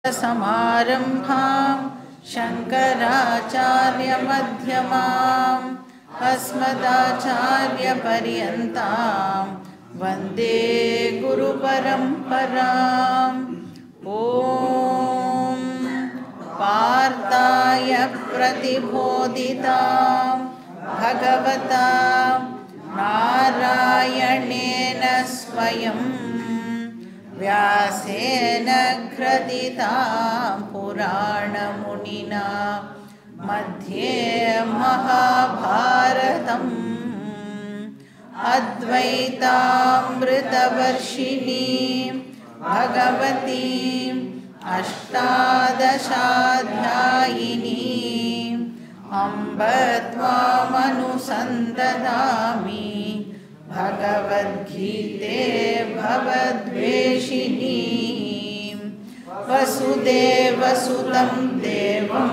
समारम्भां शङ्कराचार्यमध्यमाम् अस्मदाचार्यपर्यन्तां वन्दे गुरुपरम्पराम् ॐ पार्थाय प्रतिबोधितां भगवता नारायणेन स्वयं व्यासेन घ्रदितां पुराणमुनिना मध्ये महाभारतम् अद्वैतामृतवर्षिणीं भगवतीम् अष्टादशाध्यायिनीम् अम्ब त्वामनुसन्ददामि भगवद्गीते भवद्वेषिणीं वसुदेवसुतं देवं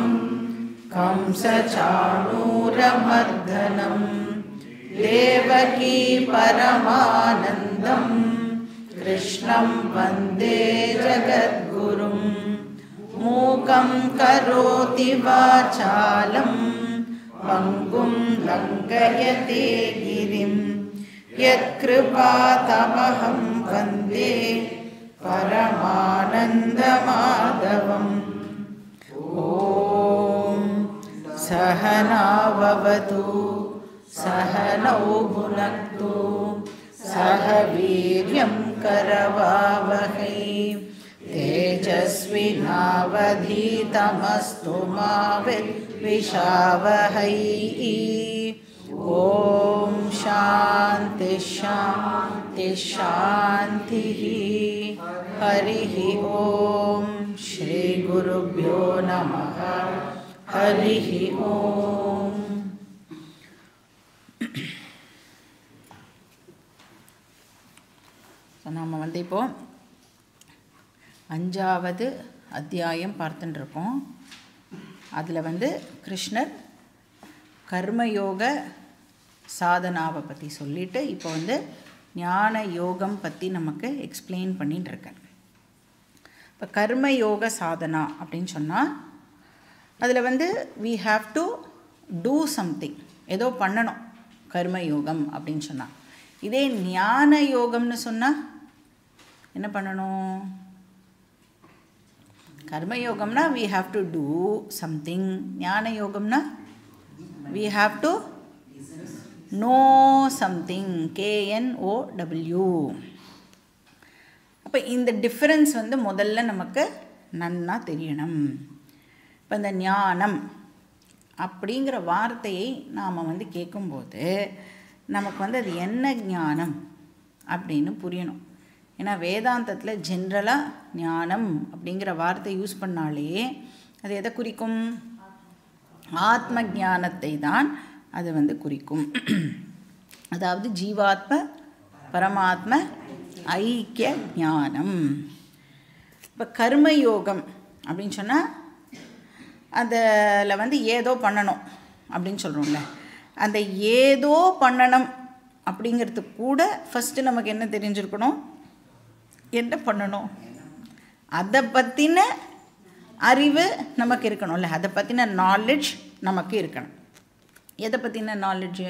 कंसचाणूरमर्दनं देवकी परमानन्दम् कृष्णं वन्दे जगद्गुरुं मूकं करोति वाचालं पङ्गुं लङ्घयते गिरिं यत्कृपातमहं वन्दे परमानन्दमाधवम् ॐ सहनाववतु सहनौ भुनक्तु सह वीर्यं करवावहै तेजस्विनावधीतमस्तु मा विद्विषावहै ॐ शान्ति शान्ति शान्तिः हरिः ॐ श्रीगुरुभ्यो नमः हरिः ॐ ஸோ நாம் வந்து இப்போது அஞ்சாவது அத்தியாயம் பார்த்துட்டுருக்கோம் அதில் வந்து கிருஷ்ணர் கர்மயோக சாதனாவை பற்றி சொல்லிட்டு இப்போ வந்து ஞான யோகம் பற்றி நமக்கு எக்ஸ்பிளைன் பண்ணிட்டு இருக்கேன் இப்போ கர்மயோக சாதனா அப்படின்னு சொன்னால் அதில் வந்து we have to do something ஏதோ பண்ணணும் கர்மயோகம் அப்படின்னு சொன்னால் இதே ஞான யோகம்னு சொன்னால் என்ன பண்ணணும் கர்மயோகம்னா we have to do something ஞான யோகம்னா we have to know something K N O W அப்போ இந்த டிஃப்ரென்ஸ் வந்து முதல்ல நமக்கு நன்னா தெரியணும் இப்போ இந்த ஞானம் அப்படிங்கிற வார்த்தையை நாம் வந்து கேட்கும்போது நமக்கு வந்து அது என்ன ஞானம் அப்படின்னு புரியணும் ஏன்னா வேதாந்தத்தில் ஜென்ரலாக ஞானம் அப்படிங்கிற வார்த்தை யூஸ் பண்ணாலே அது எதை குறிக்கும் ஆத்ம ஞானத்தை தான் அது வந்து குறிக்கும் அதாவது ஜீவாத்ம பரமாத்ம ஐக்கிய ஞானம் இப்போ கர்மயோகம் அப்படின்னு சொன்னால் அதில் வந்து ஏதோ பண்ணணும் அப்படின்னு சொல்கிறோம்ல அந்த ஏதோ பண்ணணும் அப்படிங்கிறதுக்கு கூட ஃபஸ்ட்டு நமக்கு என்ன தெரிஞ்சிருக்கணும் என்ன பண்ணணும் அதை பற்றின அறிவு நமக்கு இருக்கணும்ல அதை பற்றின நாலேஜ் நமக்கு இருக்கணும் எதை பற்றின நாலேஜு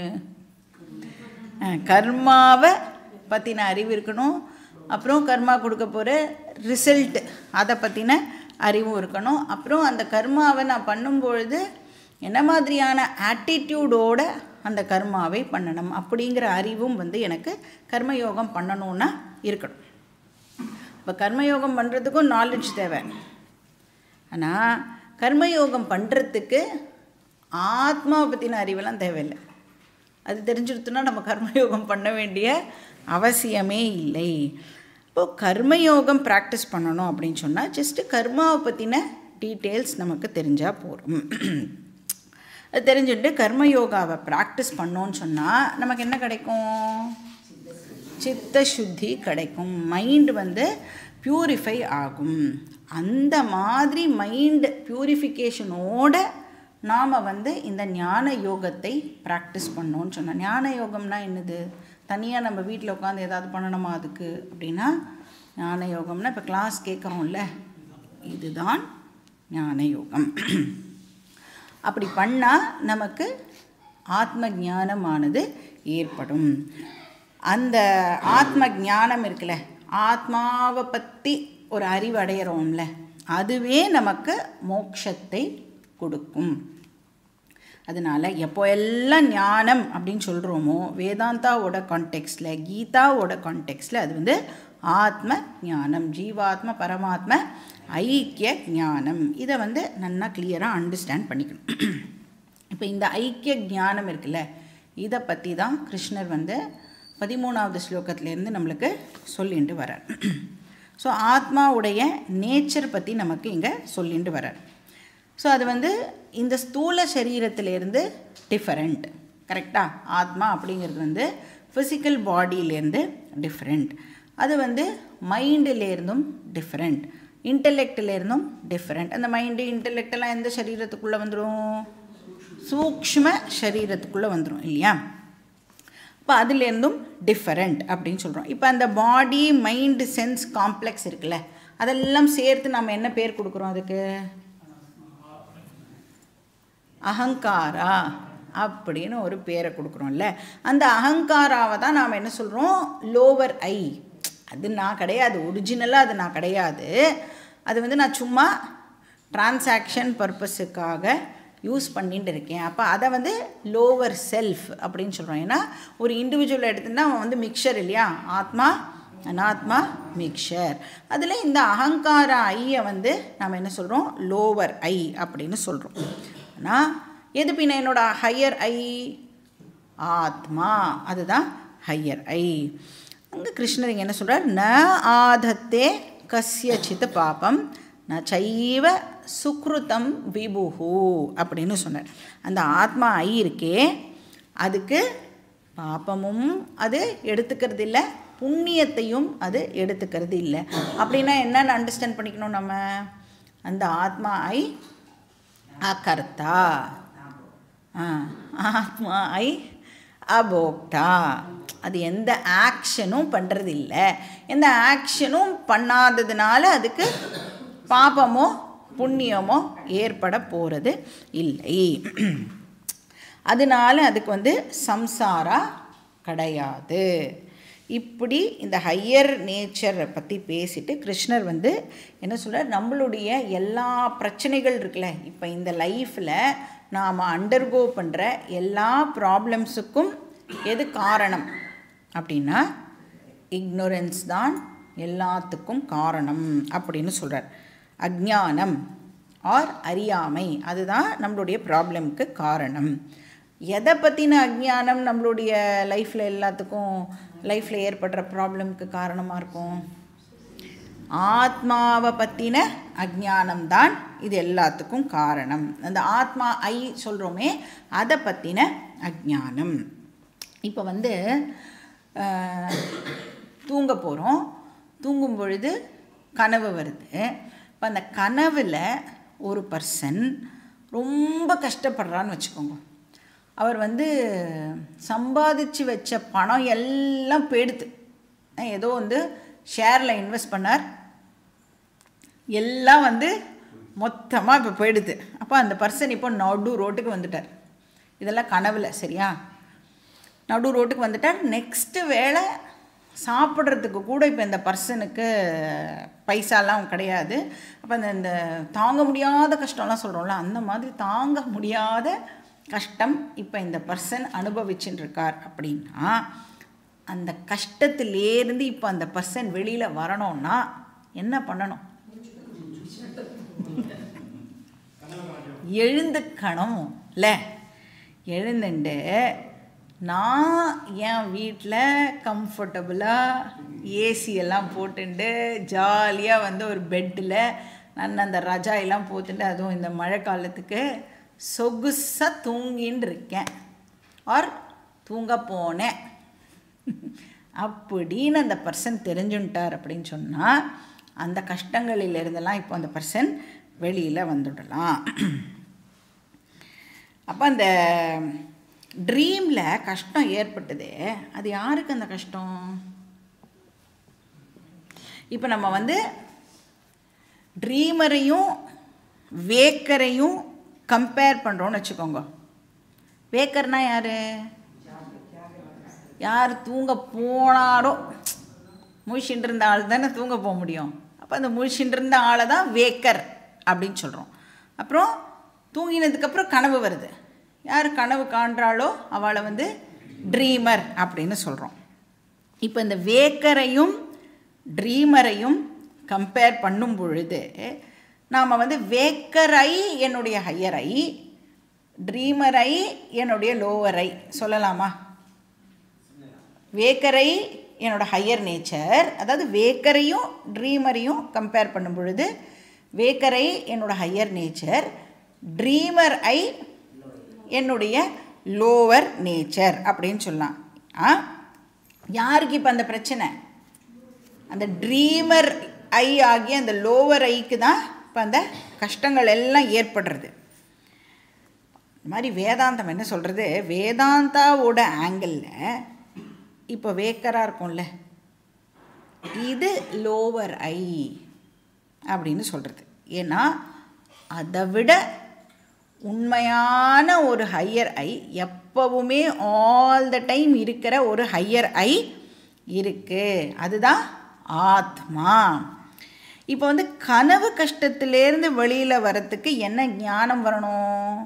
கர்மாவை பற்றின அறிவு இருக்கணும் அப்புறம் கர்மா கொடுக்க போகிற ரிசல்ட் அதை பற்றின அறிவும் இருக்கணும் அப்புறம் அந்த கர்மாவை நான் பண்ணும்பொழுது என்ன மாதிரியான ஆட்டிடியூடோட அந்த கர்மாவை பண்ணணும் அப்படிங்கிற அறிவும் வந்து எனக்கு கர்மயோகம் பண்ணணுன்னா இருக்கணும் இப்போ கர்மயோகம் பண்ணுறதுக்கும் நாலேஜ் தேவை ஆனால் கர்மயோகம் பண்ணுறதுக்கு ஆத்மாவை பற்றின அறிவெல்லாம் தேவையில்லை அது தெரிஞ்சிருத்துனா நம்ம கர்மயோகம் பண்ண வேண்டிய அவசியமே இல்லை இப்போது கர்மயோகம் ப்ராக்டிஸ் பண்ணணும் அப்படின்னு சொன்னால் ஜஸ்ட்டு கர்மாவை பற்றின டீட்டெயில்ஸ் நமக்கு தெரிஞ்சால் போதும் அது தெரிஞ்சுட்டு கர்மயோகாவை ப்ராக்டிஸ் பண்ணோன்னு சொன்னால் நமக்கு என்ன கிடைக்கும் சித்த சுத்தி கிடைக்கும் மைண்ட் வந்து பியூரிஃபை ஆகும் அந்த மாதிரி மைண்ட் பியூரிஃபிகேஷனோட நாம் வந்து இந்த ஞான யோகத்தை ப்ராக்டிஸ் பண்ணோன்னு சொன்னோம் ஞான யோகம்னா என்னது தனியாக நம்ம வீட்டில் உட்காந்து ஏதாவது பண்ணணுமா அதுக்கு அப்படின்னா ஞான யோகம்னா இப்போ கிளாஸ் கேட்குறோம்ல இதுதான் ஞான யோகம் அப்படி பண்ணால் நமக்கு ஆத்ம ஞானமானது ஏற்படும் அந்த ஆத்ம ஞானம் இருக்குல்ல ஆத்மாவை பற்றி ஒரு அறிவு அடையிறோம்ல அதுவே நமக்கு மோட்சத்தை கொடுக்கும் அதனால் எப்போ எல்லாம் ஞானம் அப்படின்னு சொல்கிறோமோ வேதாந்தாவோட கான்டெக்ஸ்டில் கீதாவோட கான்டெக்ஸ்டில் அது வந்து ஆத்ம ஞானம் ஜீவாத்ம பரமாத்ம ஐக்கிய ஞானம் இதை வந்து நல்லா கிளியராக அண்டர்ஸ்டாண்ட் பண்ணிக்கணும் இப்போ இந்த ஐக்கிய ஞானம் இருக்குல்ல இதை பற்றி தான் கிருஷ்ணர் வந்து பதிமூணாவது ஸ்லோகத்திலேருந்து நம்மளுக்கு சொல்லிட்டு வரார் ஸோ ஆத்மாவுடைய நேச்சர் பற்றி நமக்கு இங்கே சொல்லிட்டு வரார் ஸோ அது வந்து இந்த ஸ்தூல சரீரத்திலேருந்து டிஃபரெண்ட் கரெக்டாக ஆத்மா அப்படிங்கிறது வந்து ஃபிசிக்கல் பாடியிலேருந்து டிஃப்ரெண்ட் அது வந்து மைண்டிலேருந்தும் டிஃப்ரெண்ட் இன்டெலெக்டிலேருந்தும் டிஃப்ரெண்ட் அந்த மைண்டு இன்டெலெக்டெல்லாம் எந்த சரீரத்துக்குள்ளே வந்துடும் சூக்ஷ்ம சரீரத்துக்குள்ளே வந்துடும் இல்லையா இப்போ அதுலேருந்தும் டிஃபரெண்ட் அப்படின்னு சொல்கிறோம் இப்போ அந்த பாடி மைண்டு சென்ஸ் காம்ப்ளெக்ஸ் இருக்குல்ல அதெல்லாம் சேர்த்து நம்ம என்ன பேர் கொடுக்குறோம் அதுக்கு அகங்காரா அப்படின்னு ஒரு பேரை கொடுக்குறோம்ல அந்த அகங்காராவை தான் நாம் என்ன சொல்கிறோம் லோவர் ஐ அது நான் கிடையாது ஒரிஜினலாக அது நான் கிடையாது அது வந்து நான் சும்மா டிரான்சாக்ஷன் பர்பஸுக்காக யூஸ் பண்ணிட்டு இருக்கேன் அப்போ அதை வந்து லோவர் செல்ஃப் அப்படின்னு சொல்கிறோம் ஏன்னா ஒரு இண்டிவிஜுவல் எடுத்துன்னா அவன் வந்து மிக்சர் இல்லையா ஆத்மா அனாத்மா மிக்சர் அதில் இந்த அகங்கார ஐயை வந்து நம்ம என்ன சொல்கிறோம் லோவர் ஐ அப்படின்னு சொல்கிறோம் ஆனால் எது பின்ன என்னோட ஹையர் ஐ ஆத்மா அதுதான் ஹையர் ஐ அங்கே கிருஷ்ணர் இங்கே என்ன சொல்கிறார் ந ஆதத்தே கஸ்யச்சித் பாபம் ந சைவ சுக்ருதம் விபுஹு அப்படின்னு சொன்னார் அந்த ஆத்மா ஐ இருக்கே அதுக்கு பாப்பமும் அது எடுத்துக்கிறது இல்லை புண்ணியத்தையும் அது எடுத்துக்கிறது இல்லை அப்படின்னா என்னென்னு அண்டர்ஸ்டாண்ட் பண்ணிக்கணும் நம்ம அந்த ஆத்மா ஐ அகர்த்தா ஆத்மா ஐ அபோக்தா அது எந்த ஆக்ஷனும் பண்ணுறது இல்லை எந்த ஆக்ஷனும் பண்ணாததுனால அதுக்கு பாபமோ புண்ணியமோ ஏற்பட போகிறது இல்லை அதனால அதுக்கு வந்து சம்சாரா கிடையாது இப்படி இந்த ஹையர் நேச்சரை பற்றி பேசிட்டு கிருஷ்ணர் வந்து என்ன சொல்கிறார் நம்மளுடைய எல்லா பிரச்சனைகள் இருக்குல்ல இப்போ இந்த லைஃப்பில் நாம் அண்டர்கோ பண்ணுற எல்லா ப்ராப்ளம்ஸுக்கும் எது காரணம் அப்படின்னா இக்னோரன்ஸ் தான் எல்லாத்துக்கும் காரணம் அப்படின்னு சொல்கிறார் அஜ்ஞானம் ஆர் அறியாமை அதுதான் நம்மளுடைய ப்ராப்ளம்க்கு காரணம் எதை பற்றின அஜ்ஞானம் நம்மளுடைய லைஃப்பில் எல்லாத்துக்கும் லைஃப்பில் ஏற்படுற ப்ராப்ளம்க்கு காரணமாக இருக்கும் ஆத்மாவை பற்றின அஜ்ஞானம் தான் இது எல்லாத்துக்கும் காரணம் அந்த ஆத்மா ஐ சொல்கிறோமே அதை பற்றின அஜ்ஞானம் இப்போ வந்து தூங்க போகிறோம் தூங்கும் பொழுது கனவு வருது இப்போ அந்த கனவில் ஒரு பர்சன் ரொம்ப கஷ்டப்படுறான்னு வச்சுக்கோங்க அவர் வந்து சம்பாதிச்சு வச்ச பணம் எல்லாம் போயிடுது ஏதோ வந்து ஷேரில் இன்வெஸ்ட் பண்ணார் எல்லாம் வந்து மொத்தமாக இப்போ போயிடுது அப்போ அந்த பர்சன் இப்போ நடு ரோட்டுக்கு வந்துட்டார் இதெல்லாம் கனவில் சரியா நடு ரோட்டுக்கு வந்துட்டார் நெக்ஸ்ட்டு வேலை சாப்பிட்றதுக்கு கூட இப்போ இந்த பர்சனுக்கு பைசாலாம் கிடையாது அப்போ அந்த இந்த தாங்க முடியாத கஷ்டம்லாம் சொல்கிறோம்ல அந்த மாதிரி தாங்க முடியாத கஷ்டம் இப்போ இந்த பர்சன் அனுபவிச்சுட்டு இருக்கார் அப்படின்னா அந்த கஷ்டத்திலேருந்து இப்போ அந்த பர்சன் வெளியில் வரணும்னா என்ன பண்ணணும் எழுந்துக்கணும் இல்லை எழுந்துண்டு நான் என் வீட்டில் கம்ஃபர்டபுளாக ஏசியெல்லாம் போட்டுண்டு ஜாலியாக வந்து ஒரு பெட்டில் நான் அந்த ரஜாயெல்லாம் போட்டுட்டு அதுவும் இந்த மழை காலத்துக்கு சொகுசாக தூங்கின்னு இருக்கேன் ஆர் தூங்க போனேன் அப்படின்னு அந்த பர்சன் தெரிஞ்சுட்டார் அப்படின்னு சொன்னால் அந்த கஷ்டங்களிலிருந்தெல்லாம் இப்போ அந்த பர்சன் வெளியில் வந்துடலாம் அப்போ அந்த ட்ரீமில் கஷ்டம் ஏற்பட்டது அது யாருக்கு அந்த கஷ்டம் இப்போ நம்ம வந்து ட்ரீமரையும் வேக்கரையும் கம்பேர் பண்ணுறோன்னு வச்சுக்கோங்க வேக்கர்னா யார் யார் தூங்க போனாரோ முழிச்சுட்டு இருந்த ஆள் தானே தூங்க போக முடியும் அப்போ அந்த முழிச்சுட்டு இருந்த ஆளை தான் வேக்கர் அப்படின்னு சொல்கிறோம் அப்புறம் தூங்கினதுக்கப்புறம் கனவு வருது யார் கனவு காண்றாளோ அவளை வந்து ட்ரீமர் அப்படின்னு சொல்கிறோம் இப்போ இந்த வேக்கரையும் ட்ரீமரையும் கம்பேர் பண்ணும் பொழுது நாம் வந்து வேக்கரை என்னுடைய ஹையரை ட்ரீமரை என்னுடைய லோவரை சொல்லலாமா வேக்கரை என்னோட ஹையர் நேச்சர் அதாவது வேக்கரையும் ட்ரீமரையும் கம்பேர் பண்ணும் பொழுது வேக்கரை என்னோட ஹையர் நேச்சர் ட்ரீமர் ஐ என்னுடைய லோவர் நேச்சர் அப்படின்னு சொல்லலாம் ஆ யாருக்கு இப்போ அந்த பிரச்சனை அந்த ட்ரீமர் ஐ ஆகிய அந்த லோவர் ஐக்கு தான் இப்போ அந்த கஷ்டங்கள் எல்லாம் ஏற்படுறது இந்த மாதிரி வேதாந்தம் என்ன சொல்கிறது வேதாந்தாவோட ஆங்கிளில் இப்போ வேக்கராக இருக்கும்ல இது லோவர் ஐ அப்படின்னு சொல்கிறது ஏன்னா அதை விட உண்மையான ஒரு ஹையர் ஐ எப்பவுமே ஆல் த டைம் இருக்கிற ஒரு ஹையர் ஐ இருக்குது அதுதான் ஆத்மா இப்போ வந்து கனவு கஷ்டத்திலேருந்து வெளியில் வரத்துக்கு என்ன ஞானம் வரணும்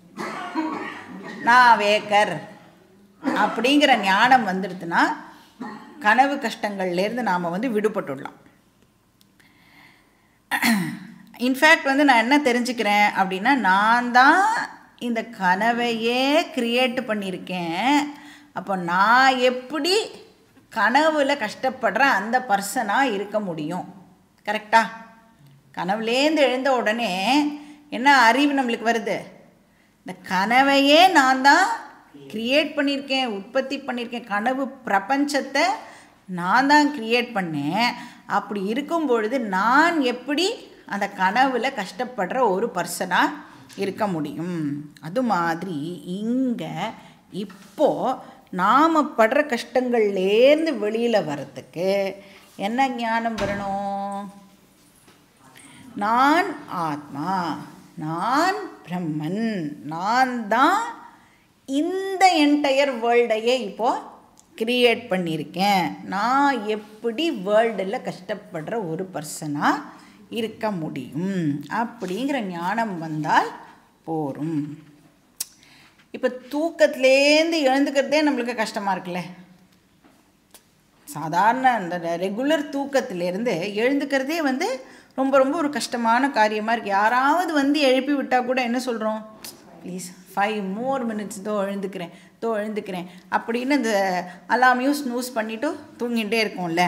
நான் வேக்கர் அப்படிங்கிற ஞானம் வந்துடுதுன்னா கனவு கஷ்டங்கள்லேருந்து நாம் வந்து விடுபட்டுடலாம் இன்ஃபேக்ட் வந்து நான் என்ன தெரிஞ்சுக்கிறேன் அப்படின்னா நான் தான் இந்த கனவையே க்ரியேட் பண்ணியிருக்கேன் அப்போ நான் எப்படி கனவுல கஷ்டப்படுற அந்த பர்சனாக இருக்க முடியும் கரெக்டா கனவுலேருந்து எழுந்த உடனே என்ன அறிவு நம்மளுக்கு வருது இந்த கனவையே நான் தான் க்ரியேட் பண்ணியிருக்கேன் உற்பத்தி பண்ணியிருக்கேன் கனவு பிரபஞ்சத்தை நான் தான் க்ரியேட் பண்ணேன் அப்படி இருக்கும் பொழுது நான் எப்படி அந்த கனவுல கஷ்டப்படுற ஒரு பர்சனாக இருக்க முடியும் அது மாதிரி இங்கே இப்போ நாம் படுற கஷ்டங்கள்லேருந்து வெளியில் வர்றதுக்கு என்ன ஞானம் வரணும் நான் ஆத்மா நான் பிரம்மன் நான் தான் இந்த என்டையர் வேர்ல்டையே இப்போது கிரியேட் பண்ணியிருக்கேன் நான் எப்படி வேர்ல்டில் கஷ்டப்படுற ஒரு பர்சனாக இருக்க முடியும் அப்படிங்கிற ஞானம் வந்தால் போரும் இப்போ தூக்கத்துலேருந்து எழுந்துக்கிறதே நம்மளுக்கு கஷ்டமாக இருக்குல்ல சாதாரண அந்த ரெகுலர் தூக்கத்திலேருந்து எழுந்துக்கிறதே வந்து ரொம்ப ரொம்ப ஒரு கஷ்டமான காரியமாக இருக்குது யாராவது வந்து எழுப்பி விட்டால் கூட என்ன சொல்கிறோம் ப்ளீஸ் ஃபைவ் மோர் மினிட்ஸ் தோ எழுந்துக்கிறேன் தோ எழுந்துக்கிறேன் அப்படின்னு இந்த அலாமையும் ஸ்னூஸ் பண்ணிவிட்டு தூங்கிட்டே இருக்கோம்ல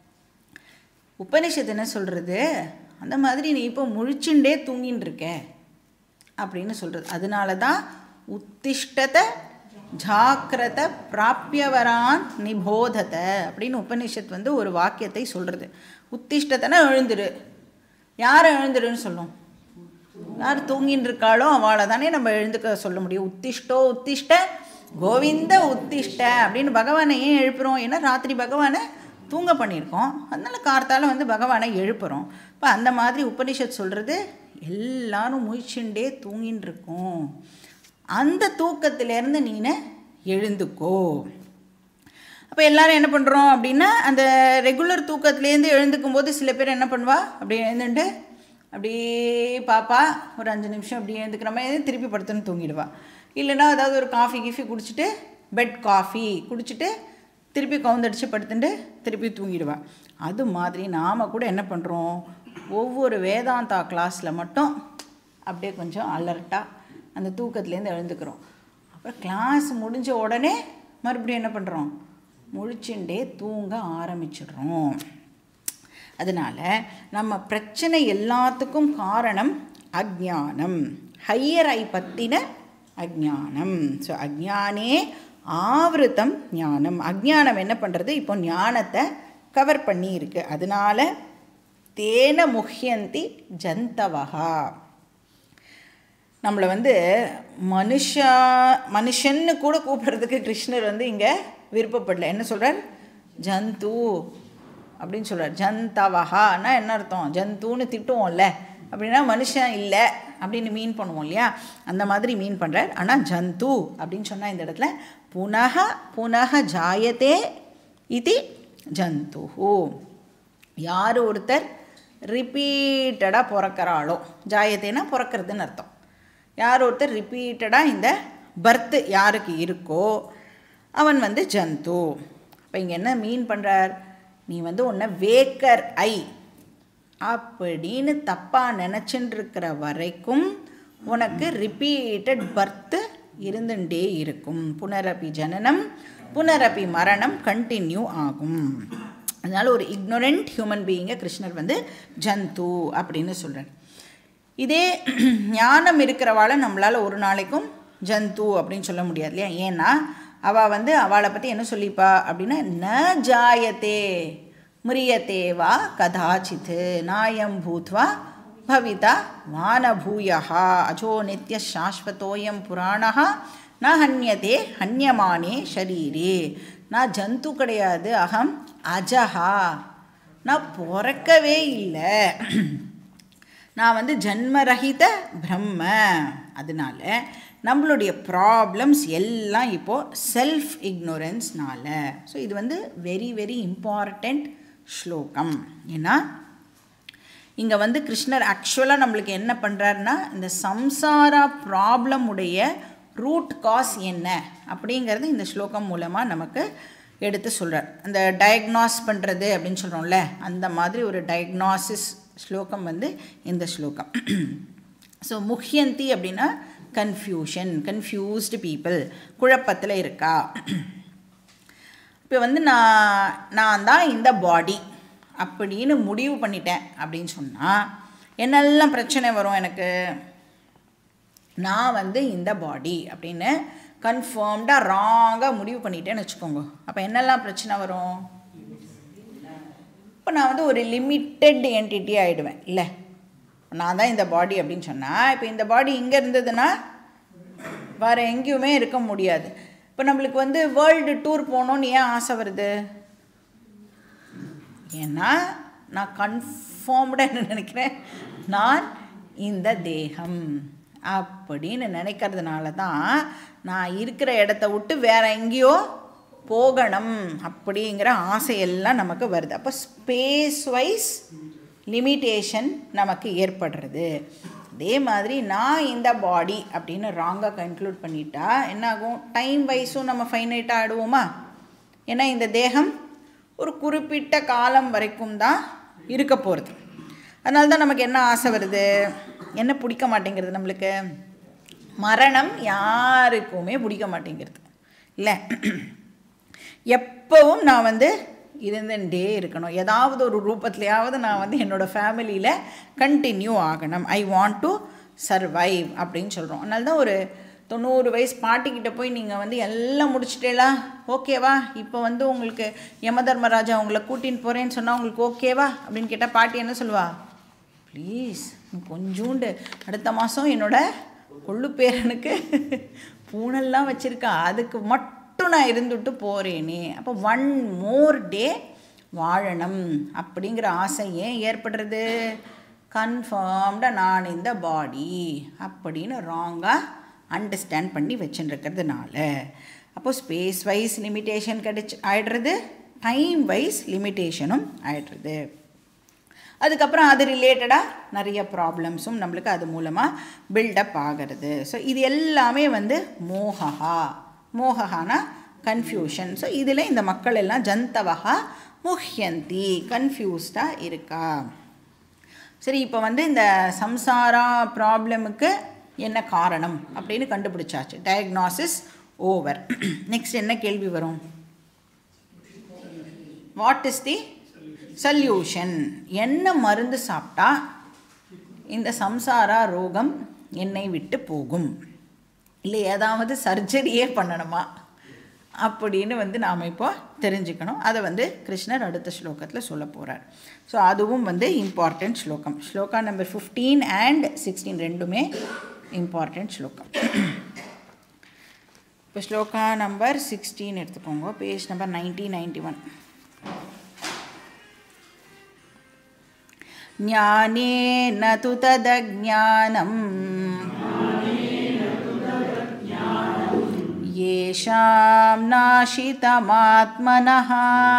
உபனிஷத்து என்ன சொல்கிறது அந்த மாதிரி நீ இப்போ முழிச்சுண்டே தூங்கின்னு இருக்க அப்படின்னு சொல்கிறது அதனால தான் உத்திஷ்டத்தை ஜாக்கிரத பிராப்பியவரான் நிபோதத அப்படின்னு உபனிஷத் வந்து ஒரு வாக்கியத்தை சொல்கிறது உத்திஷ்டத்தைனா எழுந்துரு யாரை எழுந்துருன்னு சொல்லும் யார் தூங்கின்னு இருக்காளோ அவளை தானே நம்ம எழுந்துக்க சொல்ல முடியும் உத்திஷ்டோ உத்திஷ்ட கோவிந்த உத்திஷ்ட அப்படின்னு பகவானை ஏன் எழுப்புறோம் ஏன்னா ராத்திரி பகவானை தூங்க பண்ணியிருக்கோம் அதனால கார்த்தால வந்து பகவானை எழுப்புறோம் இப்போ அந்த மாதிரி உபனிஷத் சொல்கிறது எல்லாரும் முயற்சிண்டே தூங்கின்னு இருக்கோம் அந்த தூக்கத்திலேருந்து நீனு எழுந்துக்கோ அப்போ எல்லாரும் என்ன பண்ணுறோம் அப்படின்னா அந்த ரெகுலர் தூக்கத்துலேருந்து எழுந்துக்கும் போது சில பேர் என்ன பண்ணுவா அப்படியே எழுந்துட்டு அப்படியே பாப்பா ஒரு அஞ்சு நிமிஷம் அப்படியே எழுந்துக்கிற மாதிரி திருப்பி படுத்துன்னு தூங்கிடுவா இல்லைன்னா ஏதாவது ஒரு காஃபி கீஃபி குடிச்சிட்டு பெட் காஃபி குடிச்சிட்டு திருப்பி கவுந்தடிச்சு படுத்துட்டு திருப்பி தூங்கிடுவா அது மாதிரி நாம் கூட என்ன பண்ணுறோம் ஒவ்வொரு வேதாந்தா கிளாஸில் மட்டும் அப்படியே கொஞ்சம் அலர்ட்டாக அந்த தூக்கத்துலேருந்து எழுந்துக்கிறோம் அப்புறம் கிளாஸ் முடிஞ்ச உடனே மறுபடியும் என்ன பண்ணுறோம் முழிச்சுண்டே தூங்க ஆரம்பிச்சிடுறோம் அதனால் நம்ம பிரச்சனை எல்லாத்துக்கும் காரணம் அஜ்ஞானம் ஹையர் ஐ பற்றின அஜ்ஞானம் ஸோ அஜ்ஞானே ஆவிருத்தம் ஞானம் அஜ்ஞானம் என்ன பண்ணுறது இப்போ ஞானத்தை கவர் பண்ணி இருக்கு அதனால தேன முஹ்யந்தி ஜந்தவகா நம்மளை வந்து மனுஷா மனுஷன்னு கூட கூப்பிடுறதுக்கு கிருஷ்ணர் வந்து இங்கே விருப்பப்படல என்ன சொல்கிறார் ஜந்து அப்படின்னு சொல்கிறார் ஜந்தவஹான்னா என்ன அர்த்தம் ஜந்துன்னு திட்டுவோம்ல அப்படின்னா மனுஷன் இல்லை அப்படின்னு மீன் பண்ணுவோம் இல்லையா அந்த மாதிரி மீன் பண்ணுறார் ஆனால் ஜந்து அப்படின்னு சொன்னால் இந்த இடத்துல புனக புனக ஜாயத்தே இது ஜந்து யார் ஒருத்தர் ரிப்பீட்டடாக பிறக்கிறாளோ ஜாயத்தேனா பிறக்கிறதுன்னு அர்த்தம் யார் ஒருத்தர் ரிப்பீட்டடாக இந்த பர்த்து யாருக்கு இருக்கோ அவன் வந்து ஜந்து அப்போ இங்கே என்ன மீன் பண்ணுறார் நீ வந்து உன்னை வேக்கர் ஐ அப்படின்னு தப்பாக நினச்சின்னு இருக்கிற வரைக்கும் உனக்கு ரிப்பீட்டட் பர்த்து இருந்துட்டே இருக்கும் புனரப்பி ஜனனம் புனரப்பி மரணம் கண்டினியூ ஆகும் அதனால் ஒரு இக்னோரண்ட் ஹியூமன் பீயிங்கை கிருஷ்ணர் வந்து ஜந்து அப்படின்னு சொல்கிறார் இதே ஞானம் இருக்கிறவாளை நம்மளால் ஒரு நாளைக்கும் ஜந்து அப்படின்னு சொல்ல முடியாது இல்லையா ஏன்னா அவள் வந்து அவளை பற்றி என்ன சொல்லிப்பா அப்படின்னா ந ஜாயத்தே மிரியத்தே வா கதாச்சித் நாயம் பூத்வா பவிதா வானபூயா அஜோ நித்திய சாஸ்வதோயம் புராணா ந ஹன்யதே ஹன்யமானே ஷரீரே நான் ஜந்து கிடையாது அகம் அஜஹா நான் பிறக்கவே இல்லை நான் வந்து ஜன்மரகித பிரம்ம அதனால நம்மளுடைய ப்ராப்ளம்ஸ் எல்லாம் இப்போது செல்ஃப் இக்னோரன்ஸ்னால ஸோ இது வந்து வெரி வெரி இம்பார்ட்டண்ட் ஸ்லோகம் ஏன்னா இங்கே வந்து கிருஷ்ணர் ஆக்சுவலாக நம்மளுக்கு என்ன பண்ணுறாருன்னா இந்த சம்சாரா ப்ராப்ளம் உடைய ரூட் காஸ் என்ன அப்படிங்கிறது இந்த ஸ்லோகம் மூலமாக நமக்கு எடுத்து சொல்கிறார் அந்த டயக்னாஸ் பண்ணுறது அப்படின்னு சொல்கிறோம்ல அந்த மாதிரி ஒரு டயக்னாசிஸ் ஸ்லோகம் வந்து இந்த ஸ்லோகம் ஸோ முஹ்யந்தி அப்படின்னா கன்ஃபியூஷன் கன்ஃபியூஸ்டு பீப்புள் குழப்பத்தில் இருக்கா இப்போ வந்து நான் நான் தான் இந்த பாடி அப்படின்னு முடிவு பண்ணிட்டேன் அப்படின்னு சொன்னால் என்னெல்லாம் பிரச்சனை வரும் எனக்கு நான் வந்து இந்த பாடி அப்படின்னு கன்ஃபார்ம்டாக ராங்காக முடிவு பண்ணிட்டேன்னு வச்சுக்கோங்க அப்போ என்னெல்லாம் பிரச்சனை வரும் இப்போ நான் வந்து ஒரு லிமிட்டெட் என்டிட்டி ஆகிடுவேன் இல்லை நான் தான் இந்த பாடி அப்படின்னு சொன்னால் இப்போ இந்த பாடி இங்கே இருந்ததுன்னா வேறு எங்கேயுமே இருக்க முடியாது இப்போ நம்மளுக்கு வந்து வேர்ல்டு டூர் போகணுன்னு ஏன் ஆசை வருது ஏன்னா நான் கன்ஃபார்ம்டாக என்ன நினைக்கிறேன் நான் இந்த தேகம் அப்படின்னு நினைக்கிறதுனால தான் நான் இருக்கிற இடத்த விட்டு வேற எங்கேயோ போகணும் அப்படிங்கிற ஆசையெல்லாம் நமக்கு வருது அப்போ ஸ்பேஸ் வைஸ் லிமிட்டேஷன் நமக்கு ஏற்படுறது அதே மாதிரி நான் இந்த பாடி அப்படின்னு ராங்காக கன்க்ளூட் பண்ணிட்டா என்னாகும் டைம் வைஸும் நம்ம ஃபைனைட்டாக ஆடுவோமா ஏன்னா இந்த தேகம் ஒரு குறிப்பிட்ட காலம் வரைக்கும் தான் இருக்க போகிறது அதனால தான் நமக்கு என்ன ஆசை வருது என்ன பிடிக்க மாட்டேங்கிறது நம்மளுக்கு மரணம் யாருக்குமே பிடிக்க மாட்டேங்கிறது இல்லை எப்போவும் நான் வந்து இருந்துட்டே இருக்கணும் ஏதாவது ஒரு ரூபத்துலையாவது நான் வந்து என்னோடய ஃபேமிலியில் கண்டினியூ ஆகணும் ஐ வாண்ட் டு சர்வைவ் அப்படின்னு சொல்கிறோம் அதனால தான் ஒரு தொண்ணூறு வயசு பாட்டிக்கிட்ட போய் நீங்கள் வந்து எல்லாம் முடிச்சிட்டேலா ஓகேவா இப்போ வந்து உங்களுக்கு யம தர்மராஜா உங்களை கூட்டின்னு போகிறேன்னு சொன்னால் உங்களுக்கு ஓகேவா அப்படின்னு கேட்டால் பாட்டி என்ன சொல்லுவா ப்ளீஸ் கொஞ்சோண்டு அடுத்த மாதம் என்னோட கொள்ளு பேரனுக்கு பூனெல்லாம் வச்சுருக்கா அதுக்கு மட்டும் நான் இருந்துட்டு போகிறேனே அப்போ ஒன் மோர் டே வாழணும் அப்படிங்கிற ஆசை ஏன் ஏற்படுறது கன்ஃபார்ம்டாக நான் இந்த பாடி அப்படின்னு ராங்காக அண்டர்ஸ்டாண்ட் பண்ணி வச்சுருக்கிறதுனால அப்போது ஸ்பேஸ் வைஸ் லிமிட்டேஷன் கிடைச்சி ஆயிடுறது டைம் வைஸ் லிமிட்டேஷனும் ஆயிடுறது அதுக்கப்புறம் அது ரிலேட்டடாக நிறைய ப்ராப்ளம்ஸும் நம்மளுக்கு அது மூலமாக பில்டப் ஆகிறது ஸோ இது எல்லாமே வந்து மோகஹா மோகஹானா கன்ஃபியூஷன் ஸோ இதில் இந்த மக்கள் எல்லாம் ஜந்தவகா முஹ்யந்தி கன்ஃபியூஸ்டாக இருக்கா சரி இப்போ வந்து இந்த சம்சாரா ப்ராப்ளமுக்கு என்ன காரணம் அப்படின்னு கண்டுபிடிச்சாச்சு டயக்னாசிஸ் ஓவர் நெக்ஸ்ட் என்ன கேள்வி வரும் வாட் இஸ் தி சல்யூஷன் என்ன மருந்து சாப்பிட்டா இந்த சம்சாரா ரோகம் என்னை விட்டு போகும் இல்லை ஏதாவது சர்ஜரியே பண்ணணுமா அப்படின்னு வந்து நாம் இப்போ தெரிஞ்சுக்கணும் அதை வந்து கிருஷ்ணர் அடுத்த ஸ்லோகத்தில் சொல்ல போகிறார் ஸோ அதுவும் வந்து இம்பார்ட்டண்ட் ஸ்லோகம் ஸ்லோகா நம்பர் ஃபிஃப்டீன் அண்ட் சிக்ஸ்டீன் ரெண்டுமே இம்பார்ட்டண்ட் ஸ்லோகம் இப்போ ஸ்லோகா நம்பர் சிக்ஸ்டீன் எடுத்துக்கோங்க page number nineteen ninety one ज्ञानेन तु तदज्ञानम् येषां नाशितमात्मनः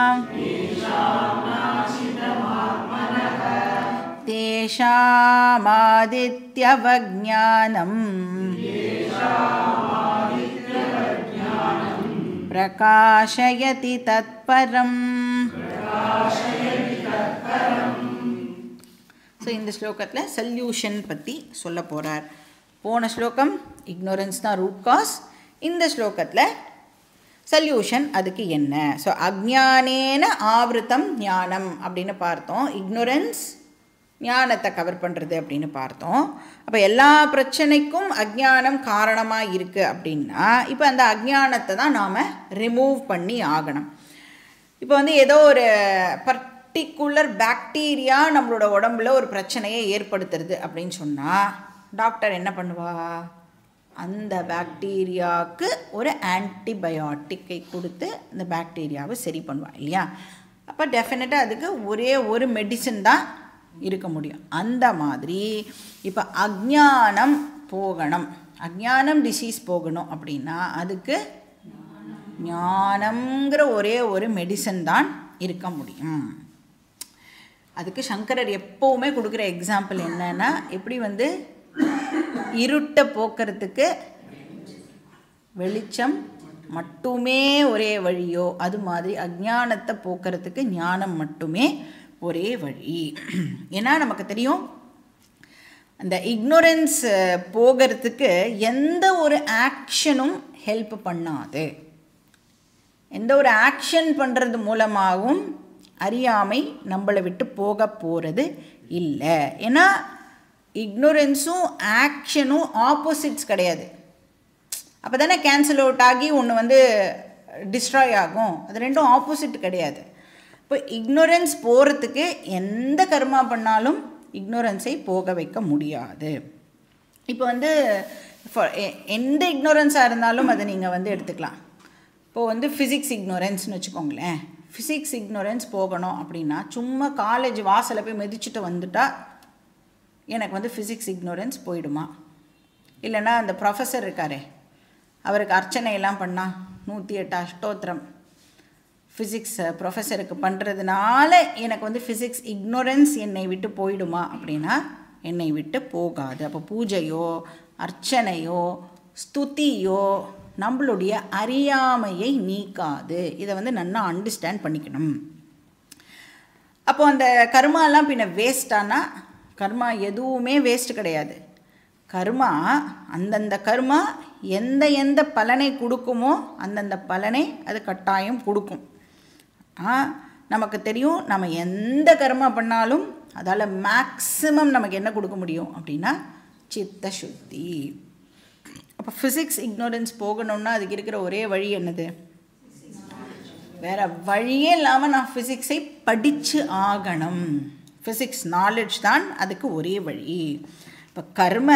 तेषामादित्यवज्ञानम् प्रकाशयति तत्परम् ஸோ இந்த ஸ்லோகத்தில் சல்யூஷன் பற்றி சொல்ல போகிறார் போன ஸ்லோகம் இக்னோரன்ஸ் தான் ரூட் காஸ் இந்த ஸ்லோகத்தில் சல்யூஷன் அதுக்கு என்ன ஸோ அஜ்ஞானேன ஆவருத்தம் ஞானம் அப்படின்னு பார்த்தோம் இக்னோரன்ஸ் ஞானத்தை கவர் பண்ணுறது அப்படின்னு பார்த்தோம் அப்போ எல்லா பிரச்சனைக்கும் அஜ்ஞானம் காரணமாக இருக்குது அப்படின்னா இப்போ அந்த அஜ்ஞானத்தை தான் நாம் ரிமூவ் பண்ணி ஆகணும் இப்போ வந்து ஏதோ ஒரு பர்டிகுலர் பாக்டீரியா நம்மளோட உடம்புல ஒரு பிரச்சனையை ஏற்படுத்துறது அப்படின்னு சொன்னால் டாக்டர் என்ன பண்ணுவா அந்த பாக்டீரியாவுக்கு ஒரு ஆன்டிபயோட்டிக்கை கொடுத்து அந்த பாக்டீரியாவை சரி பண்ணுவா இல்லையா அப்போ டெஃபினட்டாக அதுக்கு ஒரே ஒரு மெடிசன் தான் இருக்க முடியும் அந்த மாதிரி இப்போ அஜ்ஞானம் போகணும் அஜ்ஞானம் டிசீஸ் போகணும் அப்படின்னா அதுக்கு ஞானம்ங்கிற ஒரே ஒரு மெடிசன் தான் இருக்க முடியும் அதுக்கு சங்கரர் எப்போவுமே கொடுக்குற எக்ஸாம்பிள் என்னன்னா எப்படி வந்து இருட்டை போக்குறதுக்கு வெளிச்சம் மட்டுமே ஒரே வழியோ அது மாதிரி அஜ்ஞானத்தை போக்குறதுக்கு ஞானம் மட்டுமே ஒரே வழி ஏன்னா நமக்கு தெரியும் அந்த இக்னோரன்ஸ் போகிறதுக்கு எந்த ஒரு ஆக்ஷனும் ஹெல்ப் பண்ணாது எந்த ஒரு ஆக்ஷன் பண்ணுறது மூலமாகவும் அறியாமை நம்மளை விட்டு போக போகிறது இல்லை ஏன்னா இக்னோரன்ஸும் ஆக்ஷனும் ஆப்போசிட்ஸ் கிடையாது அப்போ தானே கேன்சல் அவுட் ஆகி ஒன்று வந்து டிஸ்ட்ராய் ஆகும் அது ரெண்டும் ஆப்போசிட் கிடையாது இப்போ இக்னோரன்ஸ் போகிறதுக்கு எந்த கர்மா பண்ணாலும் இக்னோரன்ஸை போக வைக்க முடியாது இப்போ வந்து for எ- எந்த இக்னோரன்ஸாக இருந்தாலும் அதை நீங்கள் வந்து எடுத்துக்கலாம் இப்போது வந்து ஃபிசிக்ஸ் இக்னோரன்ஸ்னு வச்சுக்கோங்களேன் ஃபிசிக்ஸ் இக்னோரன்ஸ் போகணும் அப்படின்னா சும்மா காலேஜ் வாசலை போய் மிதிச்சுட்டு வந்துட்டா எனக்கு வந்து ஃபிசிக்ஸ் இக்னோரன்ஸ் போயிடுமா இல்லைன்னா அந்த ப்ரொஃபஸர் இருக்காரே அவருக்கு அர்ச்சனை எல்லாம் பண்ணால் நூற்றி எட்டு அஷ்டோத்திரம் ஃபிசிக்ஸ் ப்ரொஃபஸருக்கு பண்ணுறதுனால எனக்கு வந்து ஃபிசிக்ஸ் இக்னோரன்ஸ் என்னை விட்டு போயிடுமா அப்படின்னா என்னை விட்டு போகாது அப்போ பூஜையோ அர்ச்சனையோ ஸ்துதியோ நம்மளுடைய அறியாமையை நீக்காது இதை வந்து நல்லா அண்டர்ஸ்டாண்ட் பண்ணிக்கணும் அப்போ அந்த கர்மாலாம் பின்ன வேஸ்டானா கர்மா எதுவுமே வேஸ்ட் கிடையாது கர்மா அந்தந்த கர்மா எந்த எந்த பலனை கொடுக்குமோ அந்தந்த பலனை அது கட்டாயம் கொடுக்கும் ஆ நமக்கு தெரியும் நம்ம எந்த கர்மா பண்ணாலும் அதால் மேக்ஸிமம் நமக்கு என்ன கொடுக்க முடியும் அப்படின்னா சித்த சுத்தி அப்போ ஃபிசிக்ஸ் இக்னோரன்ஸ் போகணும்னா அதுக்கு இருக்கிற ஒரே வழி என்னது வேற வழியே இல்லாமல் நான் ஃபிசிக்ஸை படித்து ஆகணும் ஃபிசிக்ஸ் நாலேஜ் தான் அதுக்கு ஒரே வழி இப்போ கர்ம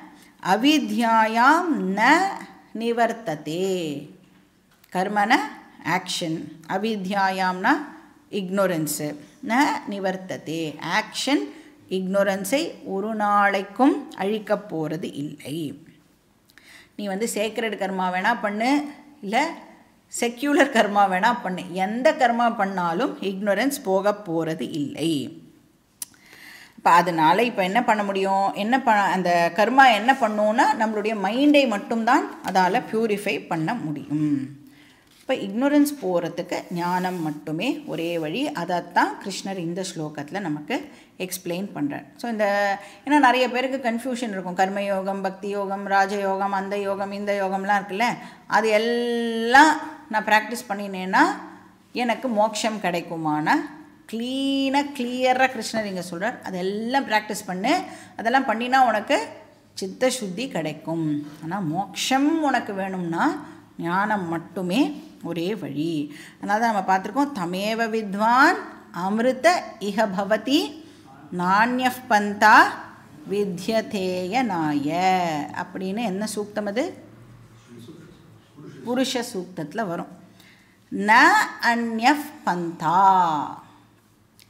அவித்யாயாம் ந நிவர்த்ததே கர்மன ஆக்ஷன் அவித்யாயாம்னா இக்னோரன்ஸு ந நிவர்த்ததே ஆக்ஷன் இக்னோரன்ஸை ஒரு நாளைக்கும் அழிக்கப் போகிறது இல்லை நீ வந்து சேக்ரட் கர்மா வேணா பண்ணு இல்லை செக்யூலர் கர்மா வேணா பண்ணு எந்த கர்மா பண்ணாலும் இக்னோரன்ஸ் போக போகிறது இல்லை இப்போ அதனால் இப்போ என்ன பண்ண முடியும் என்ன ப அந்த கர்மா என்ன பண்ணுன்னா நம்மளுடைய மைண்டை மட்டும்தான் அதால் ப்யூரிஃபை பண்ண முடியும் இப்போ இக்னோரன்ஸ் போகிறதுக்கு ஞானம் மட்டுமே ஒரே வழி அதைத்தான் கிருஷ்ணர் இந்த ஸ்லோகத்தில் நமக்கு எக்ஸ்பிளைன் பண்ணுறார் ஸோ இந்த ஏன்னா நிறைய பேருக்கு கன்ஃபியூஷன் இருக்கும் கர்மயோகம் பக்தி யோகம் ராஜயோகம் அந்த யோகம் இந்த யோகம்லாம் இருக்குல்ல அது எல்லாம் நான் ப்ராக்டிஸ் பண்ணினேன்னா எனக்கு மோட்சம் கிடைக்குமானா க்ளீனாக கிளியராக கிருஷ்ணர் இங்கே சொல்கிறார் அதெல்லாம் ப்ராக்டிஸ் பண்ணு அதெல்லாம் பண்ணினா உனக்கு சித்த சுத்தி கிடைக்கும் ஆனால் மோட்சம் உனக்கு வேணும்னா ஞானம் மட்டுமே ஒரே வழி அதனால தான் நம்ம பார்த்துருக்கோம் தமேவ வித்வான் அமிர்த இஹ பவதி நானிய பந்தா வித்யதேய நாய அப்படின்னு என்ன சூக்தம் அது புருஷ சூக்தத்தில் வரும் ந அந்யஃப் பந்தா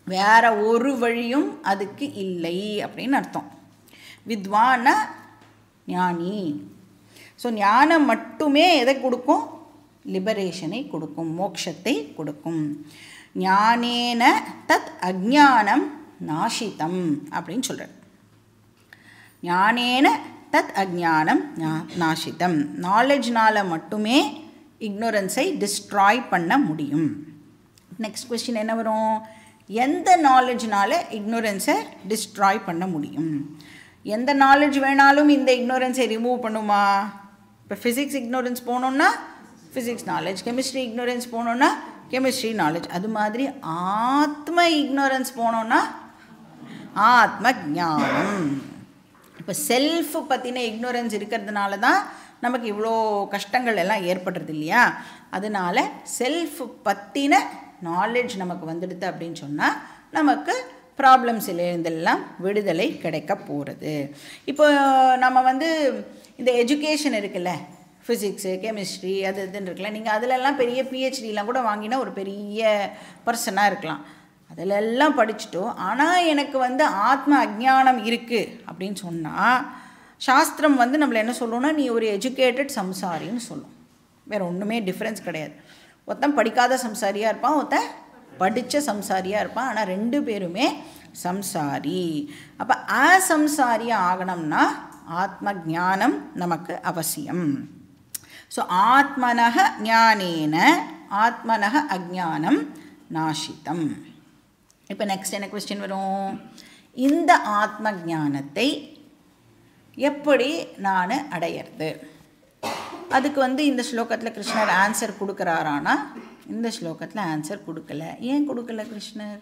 வேற ஒரு வழியும் அதுக்கு இல்லை அப்படின்னு அர்த்தம் வித்வான ஞானி ஸோ ஞானம் மட்டுமே எதை கொடுக்கும் லிபரேஷனை கொடுக்கும் மோட்சத்தை கொடுக்கும் ஞானேன தத் அஜானம் நாசிதம் அப்படின்னு சொல்கிறார் ஞானேன தத் அஜானம் நாசிதம் நாலேஜ்னால் மட்டுமே இக்னோரன்ஸை டிஸ்ட்ராய் பண்ண முடியும் நெக்ஸ்ட் கொஸ்டின் என்ன வரும் எந்த நாலேஜ்னால இக்னோரன்ஸை டிஸ்ட்ராய் பண்ண முடியும் எந்த நாலேஜ் வேணாலும் இந்த இக்னோரன்ஸை ரிமூவ் பண்ணுமா இப்போ ஃபிசிக்ஸ் இக்னோரன்ஸ் போனோம்னா ஃபிசிக்ஸ் நாலேஜ் கெமிஸ்ட்ரி இக்னோரன்ஸ் போனோம்னா கெமிஸ்ட்ரி நாலேஜ் அது மாதிரி ஆத்ம இக்னோரன்ஸ் போனோம்னா ஆத்ம ஞானம் இப்போ செல்ஃப் பற்றின இக்னோரன்ஸ் இருக்கிறதுனால தான் நமக்கு இவ்வளோ கஷ்டங்கள் எல்லாம் ஏற்படுறது இல்லையா அதனால செல்ஃப் பற்றின நாலேஜ் நமக்கு வந்துடுது அப்படின்னு சொன்னால் நமக்கு ப்ராப்ளம்ஸிலேருந்தெல்லாம் விடுதலை கிடைக்க போகிறது இப்போ நம்ம வந்து இந்த எஜுகேஷன் இருக்குல்ல ஃபிசிக்ஸு கெமிஸ்ட்ரி அது இதுன்னு இருக்குல்ல நீங்கள் அதிலெல்லாம் பெரிய பிஹெச்டிலாம் கூட வாங்கினா ஒரு பெரிய பர்சனாக இருக்கலாம் அதிலெல்லாம் படிச்சுட்டோம் ஆனால் எனக்கு வந்து ஆத்ம அஜ்ஞானம் இருக்குது அப்படின்னு சொன்னால் சாஸ்திரம் வந்து நம்மளை என்ன சொல்லணும்னா நீ ஒரு எஜுகேட்டட் சம்சாரின்னு சொல்லும் வேறு ஒன்றுமே டிஃப்ரென்ஸ் கிடையாது ஒருத்தன் படிக்காத சம்சாரியாக இருப்பான் ஒருத்தன் படித்த சம்சாரியாக இருப்பான் ஆனால் ரெண்டு பேருமே சம்சாரி அப்போ அசம்சாரியாக ஆகணும்னா ஆத்ம ஞானம் நமக்கு அவசியம் ஸோ ஆத்மனக ஞானேன ஆத்மனக அஜானம் நாசிதம் இப்போ நெக்ஸ்ட் என்ன கொஸ்டின் வரும் இந்த ஆத்ம ஞானத்தை எப்படி நான் அடையிறது அதுக்கு வந்து இந்த ஸ்லோகத்தில் கிருஷ்ணர் ஆன்சர் கொடுக்குறாரானா இந்த ஸ்லோகத்தில் ஆன்சர் கொடுக்கல ஏன் கொடுக்கல கிருஷ்ணர்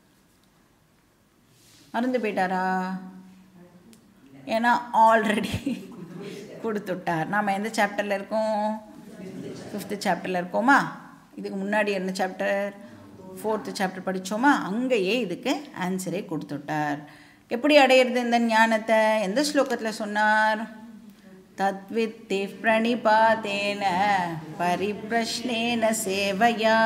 மறந்து போயிட்டாரா ஏன்னா ஆல்ரெடி கொடுத்துட்டார் நாம் எந்த சாப்டரில் இருக்கோம் ஃபிஃப்த்து சாப்டரில் இருக்கோமா இதுக்கு முன்னாடி என்ன சாப்டர் ஃபோர்த்து சாப்டர் படித்தோமா அங்கேயே இதுக்கு ஆன்சரே கொடுத்துட்டார் எப்படி அடையிறது இந்த ஞானத்தை எந்த ஸ்லோகத்தில் சொன்னார் தத்வித்தி பிரணிபாத்தேன பரிப்ரஷ்னேன சேவையா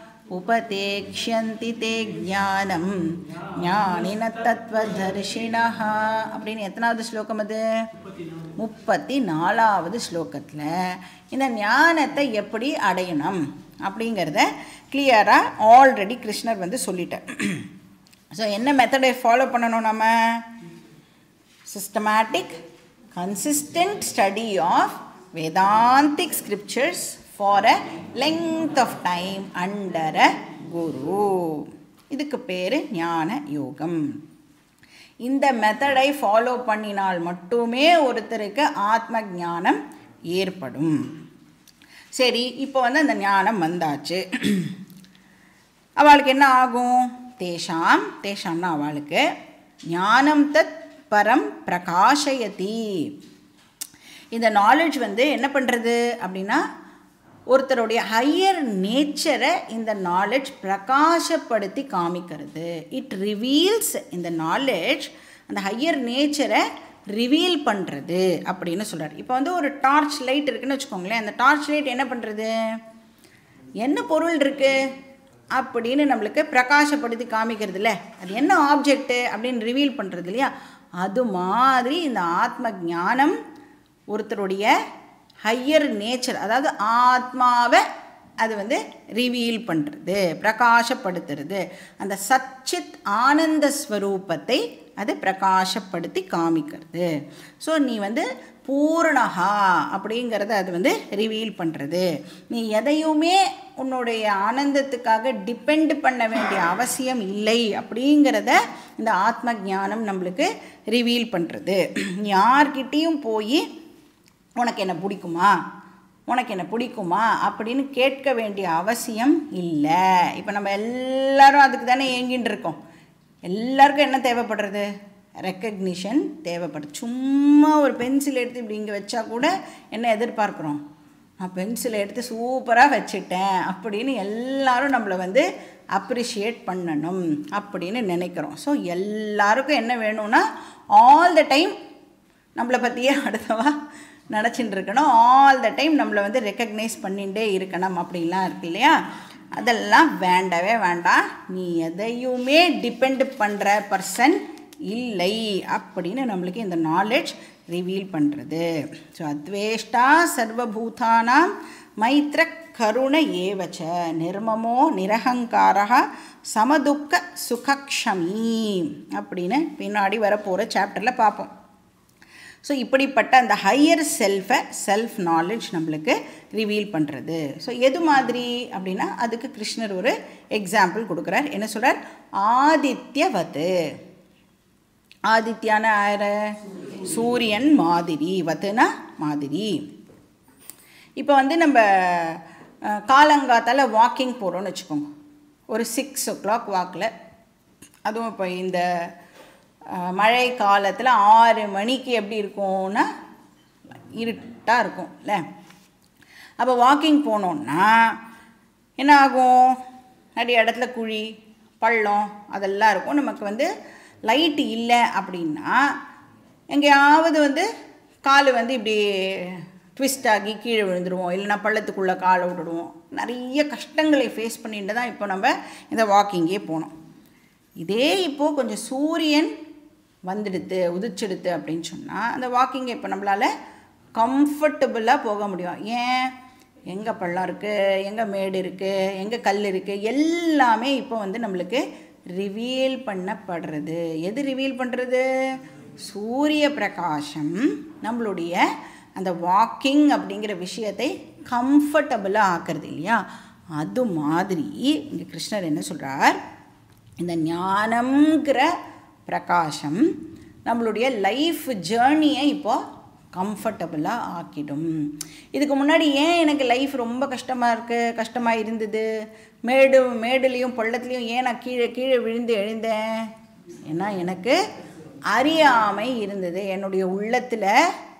உபதேக்ஷந்தி தே ஞானம் ஞானின தத்வதர்ஷினா அப்படின்னு எத்தனாவது ஸ்லோகம் அது முப்பத்தி நாலாவது ஸ்லோகத்தில் இந்த ஞானத்தை எப்படி அடையணும் அப்படிங்கிறத கிளியராக ஆல்ரெடி கிருஷ்ணர் வந்து சொல்லிட்டார் ஸோ என்ன மெத்தடை ஃபாலோ பண்ணணும் நம்ம systematic consistent study of Vedantic scriptures for a length of time under a guru இதுக்கு பேர் ஞான யோகம் இந்த மெத்தடை ஃபாலோ பண்ணினால் மட்டுமே ஒருத்தருக்கு ஆத்ம ஞானம் ஏற்படும் சரி இப்போ வந்து அந்த ஞானம் வந்தாச்சு அவளுக்கு என்ன ஆகும் தேஷாம் தேஷாம்னா அவளுக்கு ஞானம் தத் பரம் பிரகாஷயதி இந்த நாலேஜ் வந்து என்ன பண்ணுறது அப்படின்னா ஒருத்தருடைய ஹையர் நேச்சரை இந்த நாலேஜ் பிரகாசப்படுத்தி காமிக்கிறது இட் ரிவீல்ஸ் இந்த நாலேஜ் அந்த ஹையர் நேச்சரை ரிவீல் பண்ணுறது அப்படின்னு சொல்கிறார் இப்போ வந்து ஒரு டார்ச் லைட் இருக்குன்னு வச்சுக்கோங்களேன் அந்த டார்ச் லைட் என்ன பண்ணுறது என்ன பொருள் இருக்குது அப்படின்னு நம்மளுக்கு பிரகாசப்படுத்தி காமிக்கிறது அது என்ன ஆப்ஜெக்ட்டு அப்படின்னு ரிவீல் பண்ணுறது இல்லையா அது மாதிரி இந்த ஆத்ம ஞானம் ஒருத்தருடைய ஹையர் நேச்சர் அதாவது ஆத்மாவை அது வந்து ரிவீல் பண்ணுறது பிரகாசப்படுத்துறது அந்த சச்சித் ஆனந்த ஸ்வரூபத்தை அது பிரகாசப்படுத்தி காமிக்கிறது ஸோ நீ வந்து பூரணஹா அப்படிங்கிறத அது வந்து ரிவீல் பண்ணுறது நீ எதையுமே உன்னுடைய ஆனந்தத்துக்காக டிபெண்ட் பண்ண வேண்டிய அவசியம் இல்லை அப்படிங்கிறத இந்த ஆத்ம ஞானம் நம்மளுக்கு ரிவீல் பண்ணுறது யார்கிட்டேயும் போய் உனக்கு என்ன பிடிக்குமா உனக்கு என்ன பிடிக்குமா அப்படின்னு கேட்க வேண்டிய அவசியம் இல்லை இப்போ நம்ம எல்லாரும் அதுக்கு தானே ஏங்கின்னு இருக்கோம் எல்லாருக்கும் என்ன தேவைப்படுறது ரெக்கக்னிஷன் தேவைப்படுது சும்மா ஒரு பென்சில் எடுத்து இப்படி இங்கே வச்சா கூட என்ன எதிர்பார்க்குறோம் நான் பென்சிலை எடுத்து சூப்பராக வச்சுட்டேன் அப்படின்னு எல்லாரும் நம்மளை வந்து அப்ரிஷியேட் பண்ணணும் அப்படின்னு நினைக்கிறோம் ஸோ எல்லாருக்கும் என்ன வேணும்னா ஆல் த டைம் நம்மளை பற்றியே அடுத்தவா நினச்சிட்டு இருக்கணும் ஆல் த டைம் நம்மளை வந்து ரெக்கக்னைஸ் பண்ணிகிட்டே இருக்கணும் அப்படின்லாம் இருக்கு இல்லையா அதெல்லாம் வேண்டவே வேண்டாம் நீ எதையுமே டிபெண்ட் பண்ணுற பர்சன் இல்லை அப்படின்னு நம்மளுக்கு இந்த நாலேஜ் ரிவீல் பண்ணுறது ஸோ அத்வேஷ்டா சர்வபூதானாம் மைத்ர கருண ஏவச்ச நிர்மமோ நிரகங்காரா சமதுக்க சுகக்ஷமி அப்படின்னு பின்னாடி வரப்போகிற சாப்டரில் பார்ப்போம் ஸோ இப்படிப்பட்ட அந்த ஹையர் செல்ஃபை செல்ஃப் நாலேஜ் நம்மளுக்கு ரிவீல் பண்ணுறது ஸோ எது மாதிரி அப்படின்னா அதுக்கு கிருஷ்ணர் ஒரு எக்ஸாம்பிள் கொடுக்குறார் என்ன சொல்கிறார் ஆதித்யவத்து ஆதித்யான ஆயிர சூரியன் மாதிரி வத்துனா மாதிரி இப்போ வந்து நம்ம அஹ், காலங்காத்தால வாக்கிங் போகிறோம்னு வச்சுக்கோங்க ஒரு சிக்ஸ் ஓ கிளாக் வாக்கில் அதுவும் இப்போ இந்த அஹ், மழை காலத்தில் ஆறு மணிக்கு எப்படி இருக்கும்னா இருட்டாக இருக்கும்ல அப்போ வாக்கிங் போனோன்னா என்ன ஆகும் நிறைய இடத்துல குழி பள்ளம் அதெல்லாம் இருக்கும் நமக்கு வந்து லைட்டு இல்லை அப்படின்னா எங்கேயாவது வந்து கால் வந்து இப்படி ட்விஸ்ட் ஆகி கீழே விழுந்துருவோம் இல்லைன்னா பள்ளத்துக்குள்ளே காலை விட்டுடுவோம் நிறைய கஷ்டங்களை ஃபேஸ் பண்ணிட்டு தான் இப்போ நம்ம இந்த வாக்கிங்கே போனோம் இதே இப்போது கொஞ்சம் சூரியன் வந்துடுது உதிச்சிடுது அப்படின்னு சொன்னால் அந்த வாக்கிங்கை இப்போ நம்மளால் கம்ஃபர்டபுளாக போக முடியும் ஏன் எங்கே பள்ளம் இருக்குது எங்கே மேடு இருக்குது எங்கே கல் இருக்குது எல்லாமே இப்போ வந்து நம்மளுக்கு ரிவீல் பண்ணப்படுறது எது ரிவீல் பண்ணுறது சூரிய பிரகாசம் நம்மளுடைய அந்த வாக்கிங் அப்படிங்கிற விஷயத்தை கம்ஃபர்டபுளாக ஆக்குறது இல்லையா அது மாதிரி இங்கே கிருஷ்ணர் என்ன சொல்கிறார் இந்த ஞானம்ங்கிற பிரகாசம் நம்மளுடைய லைஃப் ஜேர்னியை இப்போ கம்ஃபர்டபுளாக ஆக்கிடும் இதுக்கு முன்னாடி ஏன் எனக்கு லைஃப் ரொம்ப கஷ்டமாக இருக்குது கஷ்டமாக இருந்தது மேடு மேடுலேயும் பள்ளத்துலேயும் ஏன் நான் கீழே கீழே விழுந்து எழுந்தேன் ஏன்னா எனக்கு அறியாமை இருந்தது என்னுடைய உள்ளத்தில்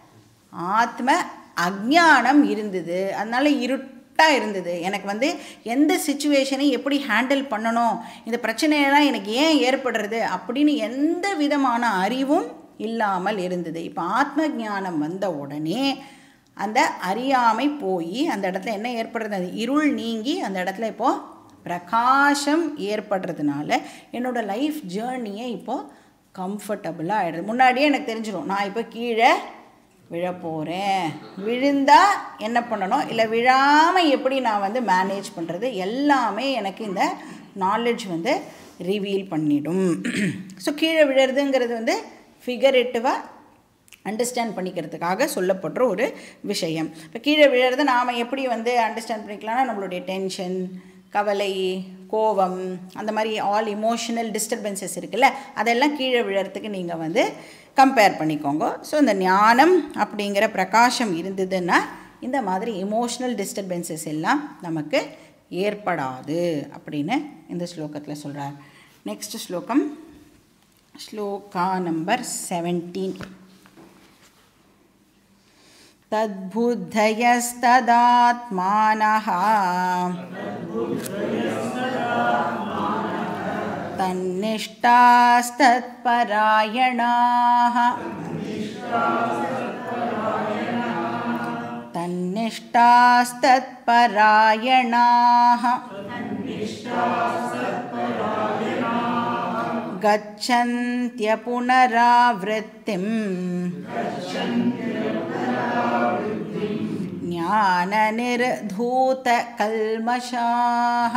ஆத்ம அஜ்ஞானம் இருந்தது அதனால இருட்டாக இருந்தது எனக்கு வந்து எந்த சுச்சுவேஷனை எப்படி ஹேண்டில் பண்ணணும் இந்த பிரச்சனையெல்லாம் எனக்கு ஏன் ஏற்படுறது அப்படின்னு எந்த விதமான அறிவும் இல்லாமல் இருந்தது இப்போ ஆத்ம ஞானம் வந்த உடனே அந்த அறியாமை போய் அந்த இடத்துல என்ன ஏற்படுறது அந்த இருள் நீங்கி அந்த இடத்துல இப்போது பிரகாசம் ஏற்படுறதுனால என்னோட லைஃப் ஜேர்னியை இப்போது கம்ஃபர்டபுளாக ஆகிடுது முன்னாடியே எனக்கு தெரிஞ்சிடும் நான் இப்போ கீழே விழ போகிறேன் விழுந்தா என்ன பண்ணணும் இல்லை விழாமல் எப்படி நான் வந்து மேனேஜ் பண்ணுறது எல்லாமே எனக்கு இந்த நாலேஜ் வந்து ரிவீல் பண்ணிடும் ஸோ கீழே விழுறதுங்கிறது வந்து ஃபிகரேட்டிவாக அண்டர்ஸ்டாண்ட் பண்ணிக்கிறதுக்காக சொல்லப்படுற ஒரு விஷயம் இப்போ கீழே விழுறத நாம் எப்படி வந்து அண்டர்ஸ்டாண்ட் பண்ணிக்கலாம்னா நம்மளுடைய டென்ஷன் கவலை கோபம் அந்த மாதிரி ஆல் இமோஷனல் டிஸ்டர்பன்சஸ் இருக்குல்ல அதெல்லாம் கீழே விழறதுக்கு நீங்கள் வந்து கம்பேர் பண்ணிக்கோங்க ஸோ இந்த ஞானம் அப்படிங்கிற பிரகாசம் இருந்ததுன்னா இந்த மாதிரி இமோஷனல் டிஸ்டர்பன்சஸ் எல்லாம் நமக்கு ஏற்படாது அப்படின்னு இந்த ஸ்லோகத்தில் சொல்கிறார் நெக்ஸ்ட் ஸ்லோகம் श्लोका नम्बर् सेवेण्टीन् तद्बुद्धयस्तदात्मानः तन्निष्ठास्तत्परायणाः तन्निष्ठास्तत्परायणाः गच्छन्त्य पुनरावृत्तिम् ज्ञाननिर्धूतकल्मषाः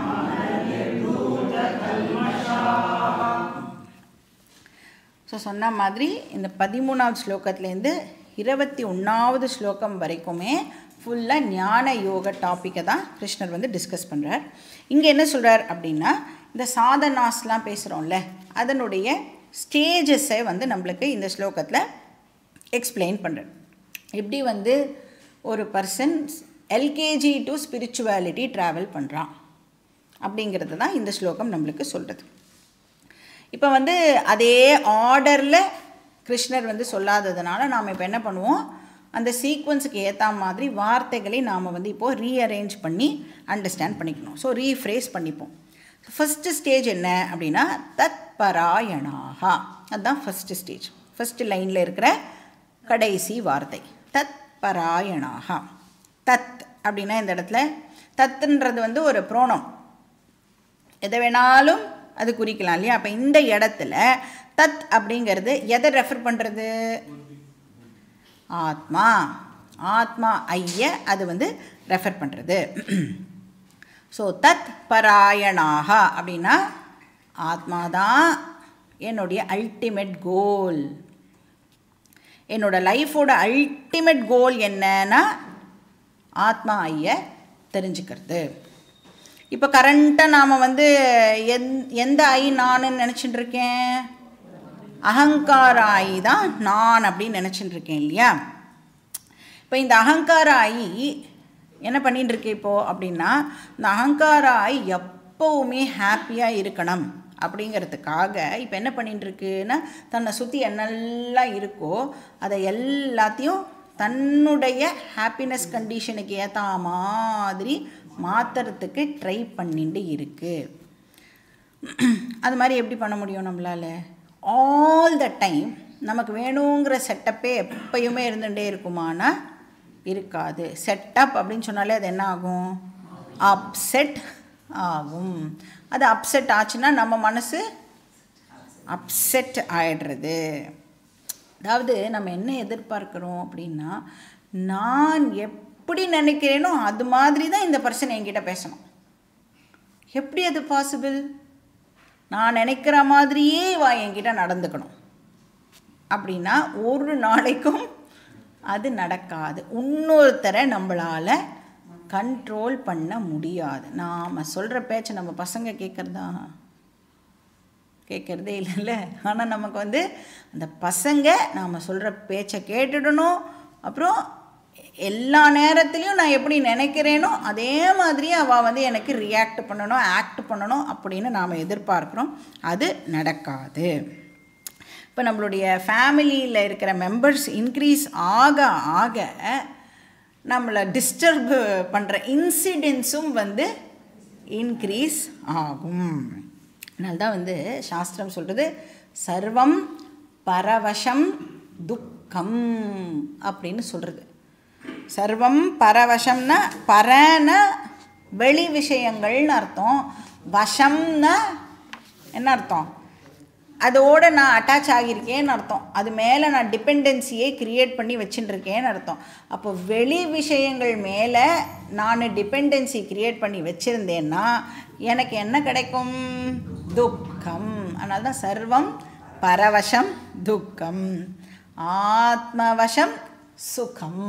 ஸோ சொன்ன மாதிரி இந்த பதிமூணாவது ஸ்லோகத்துலேருந்து இருபத்தி ஒன்றாவது ஸ்லோகம் வரைக்குமே ஃபுல்லாக ஞான யோக டாப்பிக்கை தான் கிருஷ்ணர் வந்து டிஸ்கஸ் பண்ணுறார் இங்கே என்ன சொல்கிறார் அப்படின்னா இந்த சாதனாஸ்லாம் பேசுகிறோம்ல அதனுடைய ஸ்டேஜஸை வந்து நம்மளுக்கு இந்த ஸ்லோகத்தில் எக்ஸ்பிளைன் பண்ணுறார் எப்படி வந்து ஒரு person LKG to spirituality travel பண்ணுறான் அப்படிங்கிறது தான் இந்த ஸ்லோகம் நம்மளுக்கு சொல்கிறது இப்போ வந்து அதே ஆர்டரில் கிருஷ்ணர் வந்து சொல்லாததுனால நாம் இப்போ என்ன பண்ணுவோம் அந்த சீக்வன்ஸுக்கு ஏற்ற மாதிரி வார்த்தைகளை நாம் வந்து இப்போது ரீஅரேஞ்ச் பண்ணி அண்டர்ஸ்டாண்ட் பண்ணிக்கணும் ஸோ ரீஃப்ரேஸ் பண்ணிப்போம் ஃபஸ்ட்டு ஸ்டேஜ் என்ன அப்படின்னா தத் பராயணாகா அதுதான் ஃபஸ்ட்டு ஸ்டேஜ் ஃபஸ்ட்டு லைனில் இருக்கிற கடைசி வார்த்தை தத் பராயணாகா தத் அப்படின்னா இந்த இடத்துல தத்துன்றது வந்து ஒரு ப்ரோனம் எதை வேணாலும் அது குறிக்கலாம் இல்லையா அப்போ இந்த இடத்துல தத் அப்படிங்கிறது எதை ரெஃபர் பண்ணுறது ஆத்மா ஆத்மா ஐய அது வந்து ரெஃபர் பண்ணுறது ஸோ தத் பராயணாக அப்படின்னா ஆத்மா தான் என்னுடைய அல்டிமேட் கோல் என்னோட லைஃபோட அல்டிமேட் கோல் என்னன்னா ஆத்மா ஐய தெரிஞ்சுக்கிறது இப்போ கரண்ட்டாக நாம் வந்து எந் எந்த ஐ நான்னு நினச்சிட்டு இருக்கேன் அகங்கார ஐ தான் நான் அப்படின்னு நினச்சிட்டு இருக்கேன் இல்லையா இப்போ இந்த அகங்கார ஐ என்ன பண்ணிட்டு இருக்கு இப்போது அப்படின்னா இந்த அகங்கார ஐ எப்போவுமே ஹாப்பியாக இருக்கணும் அப்படிங்கிறதுக்காக இப்போ என்ன பண்ணிட்டு இருக்குன்னா தன்னை சுற்றி என்னெல்லாம் இருக்கோ அதை எல்லாத்தையும் தன்னுடைய ஹாப்பினஸ் கண்டிஷனுக்கு ஏற்ற மாதிரி மாற்றுறதுக்கு ட்ரை பண்ணிட்டு இருக்குது அது மாதிரி எப்படி பண்ண முடியும் நம்மளால் ஆல் த டைம் நமக்கு வேணுங்கிற செட்டப்பே எப்பயுமே இருந்துகிட்டே இருக்குமானா இருக்காது செட்டப் அப்படின்னு சொன்னாலே அது என்ன ஆகும் அப்செட் ஆகும் அது அப்செட் ஆச்சுன்னா நம்ம மனசு அப்செட் ஆயிடுறது அதாவது நம்ம என்ன எதிர்பார்க்குறோம் அப்படின்னா நான் எப்படி நினைக்கிறேனோ அது மாதிரி தான் இந்த பர்சன் என்கிட்ட பேசணும் எப்படி அது பாசிபிள் நான் நினைக்கிற மாதிரியே வா என்கிட்ட நடந்துக்கணும் அப்படின்னா ஒரு நாளைக்கும் அது நடக்காது இன்னொருத்தரை நம்மளால் கண்ட்ரோல் பண்ண முடியாது நாம் சொல்கிற பேச்சை நம்ம பசங்க கேட்குறதா கேட்குறதே இல்லைல்ல ஆனால் நமக்கு வந்து அந்த பசங்க நாம் சொல்கிற பேச்சை கேட்டுடணும் அப்புறம் எல்லா நேரத்துலையும் நான் எப்படி நினைக்கிறேனோ அதே மாதிரி அவள் வந்து எனக்கு ரியாக்ட் பண்ணணும் ஆக்ட் பண்ணணும் அப்படின்னு நாம் எதிர்பார்க்குறோம் அது நடக்காது இப்போ நம்மளுடைய ஃபேமிலியில் இருக்கிற மெம்பர்ஸ் இன்க்ரீஸ் ஆக ஆக நம்மளை டிஸ்டர்ப் பண்ணுற இன்சிடென்ஸும் வந்து இன்க்ரீஸ் ஆகும் அதனால்தான் வந்து சாஸ்திரம் சொல்கிறது சர்வம் பரவசம் துக்கம் அப்படின்னு சொல்கிறது சர்வம் பரவசம்னா பரன வெளி விஷயங்கள்னு அர்த்தம் வசம்னா என்ன அர்த்தம் அதோடு நான் அட்டாச் ஆகியிருக்கேன்னு அர்த்தம் அது மேலே நான் டிபெண்டன்சியை க்ரியேட் பண்ணி வச்சுட்டுருக்கேன்னு அர்த்தம் அப்போ வெளி விஷயங்கள் மேலே நான் டிபெண்டன்சி க்ரியேட் பண்ணி வச்சுருந்தேன்னா எனக்கு என்ன கிடைக்கும் துக்கம் அதனால தான் சர்வம் பரவசம் துக்கம் ஆத்மவசம் சுகம்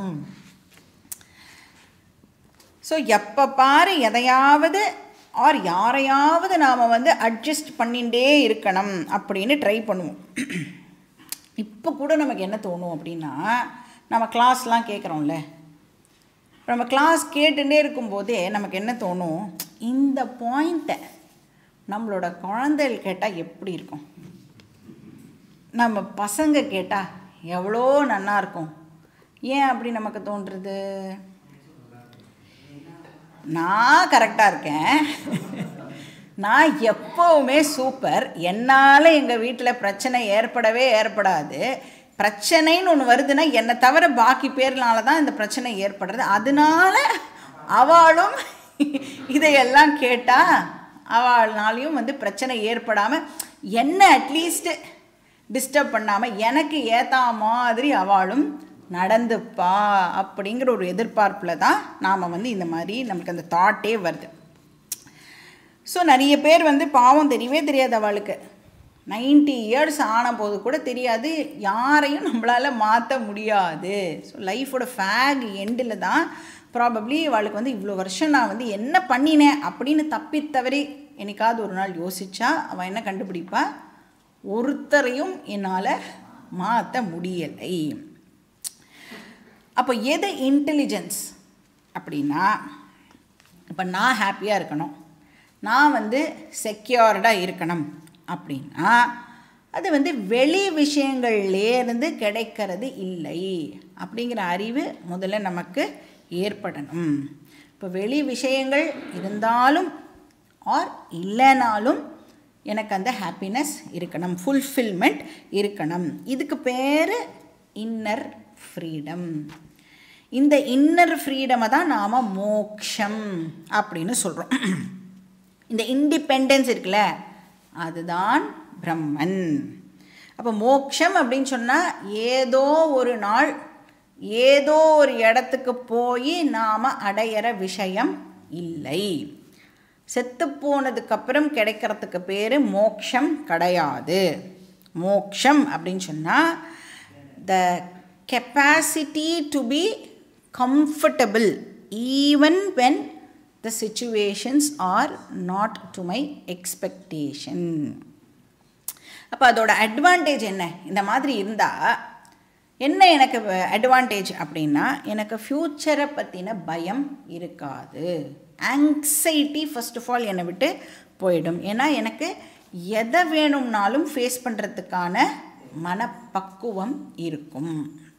ஸோ எப்போ பாரு எதையாவது ஆர் யாரையாவது நாம் வந்து அட்ஜஸ்ட் பண்ணிகிட்டே இருக்கணும் அப்படின்னு ட்ரை பண்ணுவோம் இப்போ கூட நமக்கு என்ன தோணும் அப்படின்னா நம்ம கிளாஸ்லாம் கேட்குறோம்ல நம்ம கிளாஸ் கேட்டுகிட்டே இருக்கும்போதே நமக்கு என்ன தோணும் இந்த பாயிண்ட்டை நம்மளோட குழந்தைகள் கேட்டால் எப்படி இருக்கும் நம்ம பசங்க கேட்டால் எவ்வளோ நல்லா இருக்கும் ஏன் அப்படி நமக்கு தோன்றுறது நான் கரெக்டாக இருக்கேன் நான் எப்போவுமே சூப்பர் என்னால் எங்கள் வீட்டில் பிரச்சனை ஏற்படவே ஏற்படாது பிரச்சனைன்னு ஒன்று வருதுன்னா என்னை தவிர பாக்கி பேர்னால தான் இந்த பிரச்சனை ஏற்படுறது அதனால அவளும் இதையெல்லாம் கேட்டால் அவள்னாலையும் வந்து பிரச்சனை ஏற்படாமல் என்ன அட்லீஸ்ட்டு டிஸ்டர்ப் பண்ணாமல் எனக்கு ஏற்ற மாதிரி அவளும் நடந்துப்பா அப்படிங்கிற ஒரு எதிர்பார்ப்பில் தான் நாம் வந்து இந்த மாதிரி நமக்கு அந்த தாட்டே வருது ஸோ நிறைய பேர் வந்து பாவம் தெரியவே தெரியாது அவளுக்கு நைன்டி இயர்ஸ் ஆன போது கூட தெரியாது யாரையும் நம்மளால் மாற்ற முடியாது ஸோ லைஃபோட ஃபேக் எண்டில் தான் ப்ராபப்ளி அவளுக்கு வந்து இவ்வளோ வருஷம் நான் வந்து என்ன பண்ணினேன் அப்படின்னு தப்பி தவறி என்னைக்காவது ஒரு நாள் யோசிச்சா அவள் என்ன கண்டுபிடிப்பா ஒருத்தரையும் என்னால் மாற்ற முடியலை அப்போ எது இன்டெலிஜென்ஸ் அப்படின்னா இப்போ நான் ஹாப்பியாக இருக்கணும் நான் வந்து செக்யூர்டாக இருக்கணும் அப்படின்னா அது வந்து வெளி விஷயங்கள்லேருந்து கிடைக்கிறது இல்லை அப்படிங்கிற அறிவு முதல்ல நமக்கு ஏற்படணும் இப்போ வெளி விஷயங்கள் இருந்தாலும் ஆர் இல்லைனாலும் எனக்கு அந்த ஹாப்பினஸ் இருக்கணும் ஃபுல்ஃபில்மெண்ட் இருக்கணும் இதுக்கு பேர் இன்னர் ஃப்ரீடம் இந்த இன்னர் ஃப்ரீடமை தான் நாம் மோக்ஷம் அப்படின்னு சொல்கிறோம் இந்த இண்டிபெண்டன்ஸ் இருக்குல்ல அதுதான் பிரம்மன் அப்போ மோக்ஷம் அப்படின்னு சொன்னால் ஏதோ ஒரு நாள் ஏதோ ஒரு இடத்துக்கு போய் நாம் அடையிற விஷயம் இல்லை செத்து போனதுக்கப்புறம் கிடைக்கிறதுக்கு பேர் மோக்ஷம் கிடையாது மோக்ஷம் அப்படின்னு சொன்னால் the capacity to be comfortable even when the situations are not to my expectation அப்போ அதோட அட்வான்டேஜ் என்ன இந்த மாதிரி இருந்தால் என்ன எனக்கு அட்வான்டேஜ் அப்படின்னா எனக்கு ஃப்யூச்சரை பற்றின பயம் இருக்காது ஆங்ஸைட்டி ஃபர்ஸ்ட் ஆஃப் ஆல் என்னை விட்டு போயிடும் ஏன்னா எனக்கு எதை வேணும்னாலும் ஃபேஸ் பண்ணுறதுக்கான மனப்பக்குவம் இருக்கும்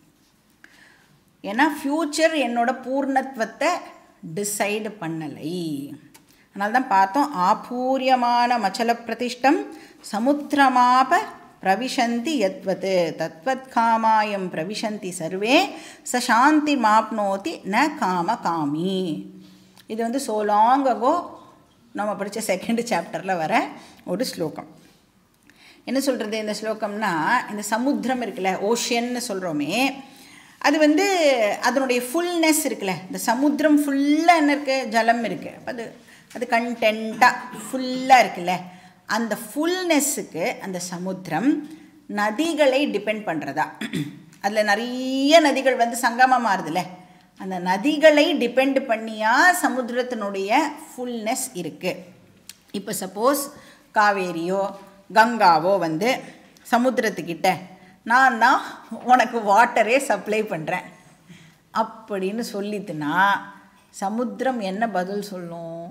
ஏன்னா ஃப்யூச்சர் என்னோட பூர்ணத்துவத்தை டிசைடு பண்ணலை அதனால தான் பார்த்தோம் ஆபூரியமான மச்சல பிரதிஷ்டம் சமுத்திரமாப பிரவிசந்தி யத்வத் தத்வத் காமாயம் பிரவிசந்தி சர்வே ச சாந்தி மாப்னோதி ந காம காமி இது வந்து சோ லாங் அகோ நம்ம படித்த செகண்ட் சாப்டரில் வர ஒரு ஸ்லோகம் என்ன சொல்கிறது இந்த ஸ்லோகம்னா இந்த சமுத்திரம் இருக்குல்ல ஓஷியன்னு சொல்கிறோமே அது வந்து அதனுடைய ஃபுல்னஸ் இருக்குல்ல இந்த சமுத்திரம் ஃபுல்லாக என்ன இருக்குது ஜலம் இருக்குது அப்போ அது அது கண்டென்ட்டாக ஃபுல்லாக இருக்குல்ல அந்த ஃபுல்னஸ்ஸுக்கு அந்த சமுத்திரம் நதிகளை டிபெண்ட் பண்ணுறதா அதில் நிறைய நதிகள் வந்து சங்கமம் மாறுதுல்ல அந்த நதிகளை டிபெண்ட் பண்ணியா சமுத்திரத்தினுடைய ஃபுல்னஸ் இருக்குது இப்போ சப்போஸ் காவேரியோ கங்காவோ வந்து சமுத்திரத்துக்கிட்ட நான் தான் உனக்கு வாட்டரே சப்ளை பண்ணுறேன் அப்படின்னு சொல்லித்துனா சமுத்திரம் என்ன பதில் சொல்லும்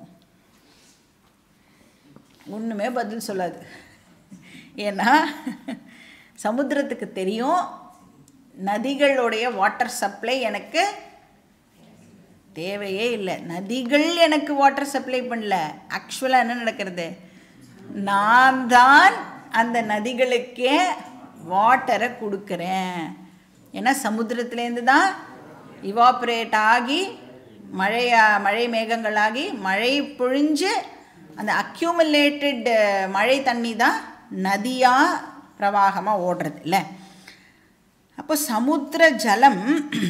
ஒன்றுமே பதில் சொல்லாது ஏன்னா சமுத்திரத்துக்கு தெரியும் நதிகளுடைய வாட்டர் சப்ளை எனக்கு தேவையே இல்லை நதிகள் எனக்கு வாட்டர் சப்ளை பண்ணல ஆக்சுவலாக என்ன நடக்கிறது நான் தான் அந்த நதிகளுக்கே வாட்டரை கொடுக்குறேன் ஏன்னா சமுத்திரத்துலேருந்து தான் இவாப்ரேட் ஆகி மழையா மழை மேகங்களாகி மழை பொழிஞ்சு அந்த அக்யூமுலேட்டட் மழை தண்ணி தான் நதியாக பிரவாகமாக ஓடுறது இல்லை அப்போ சமுத்திர ஜலம்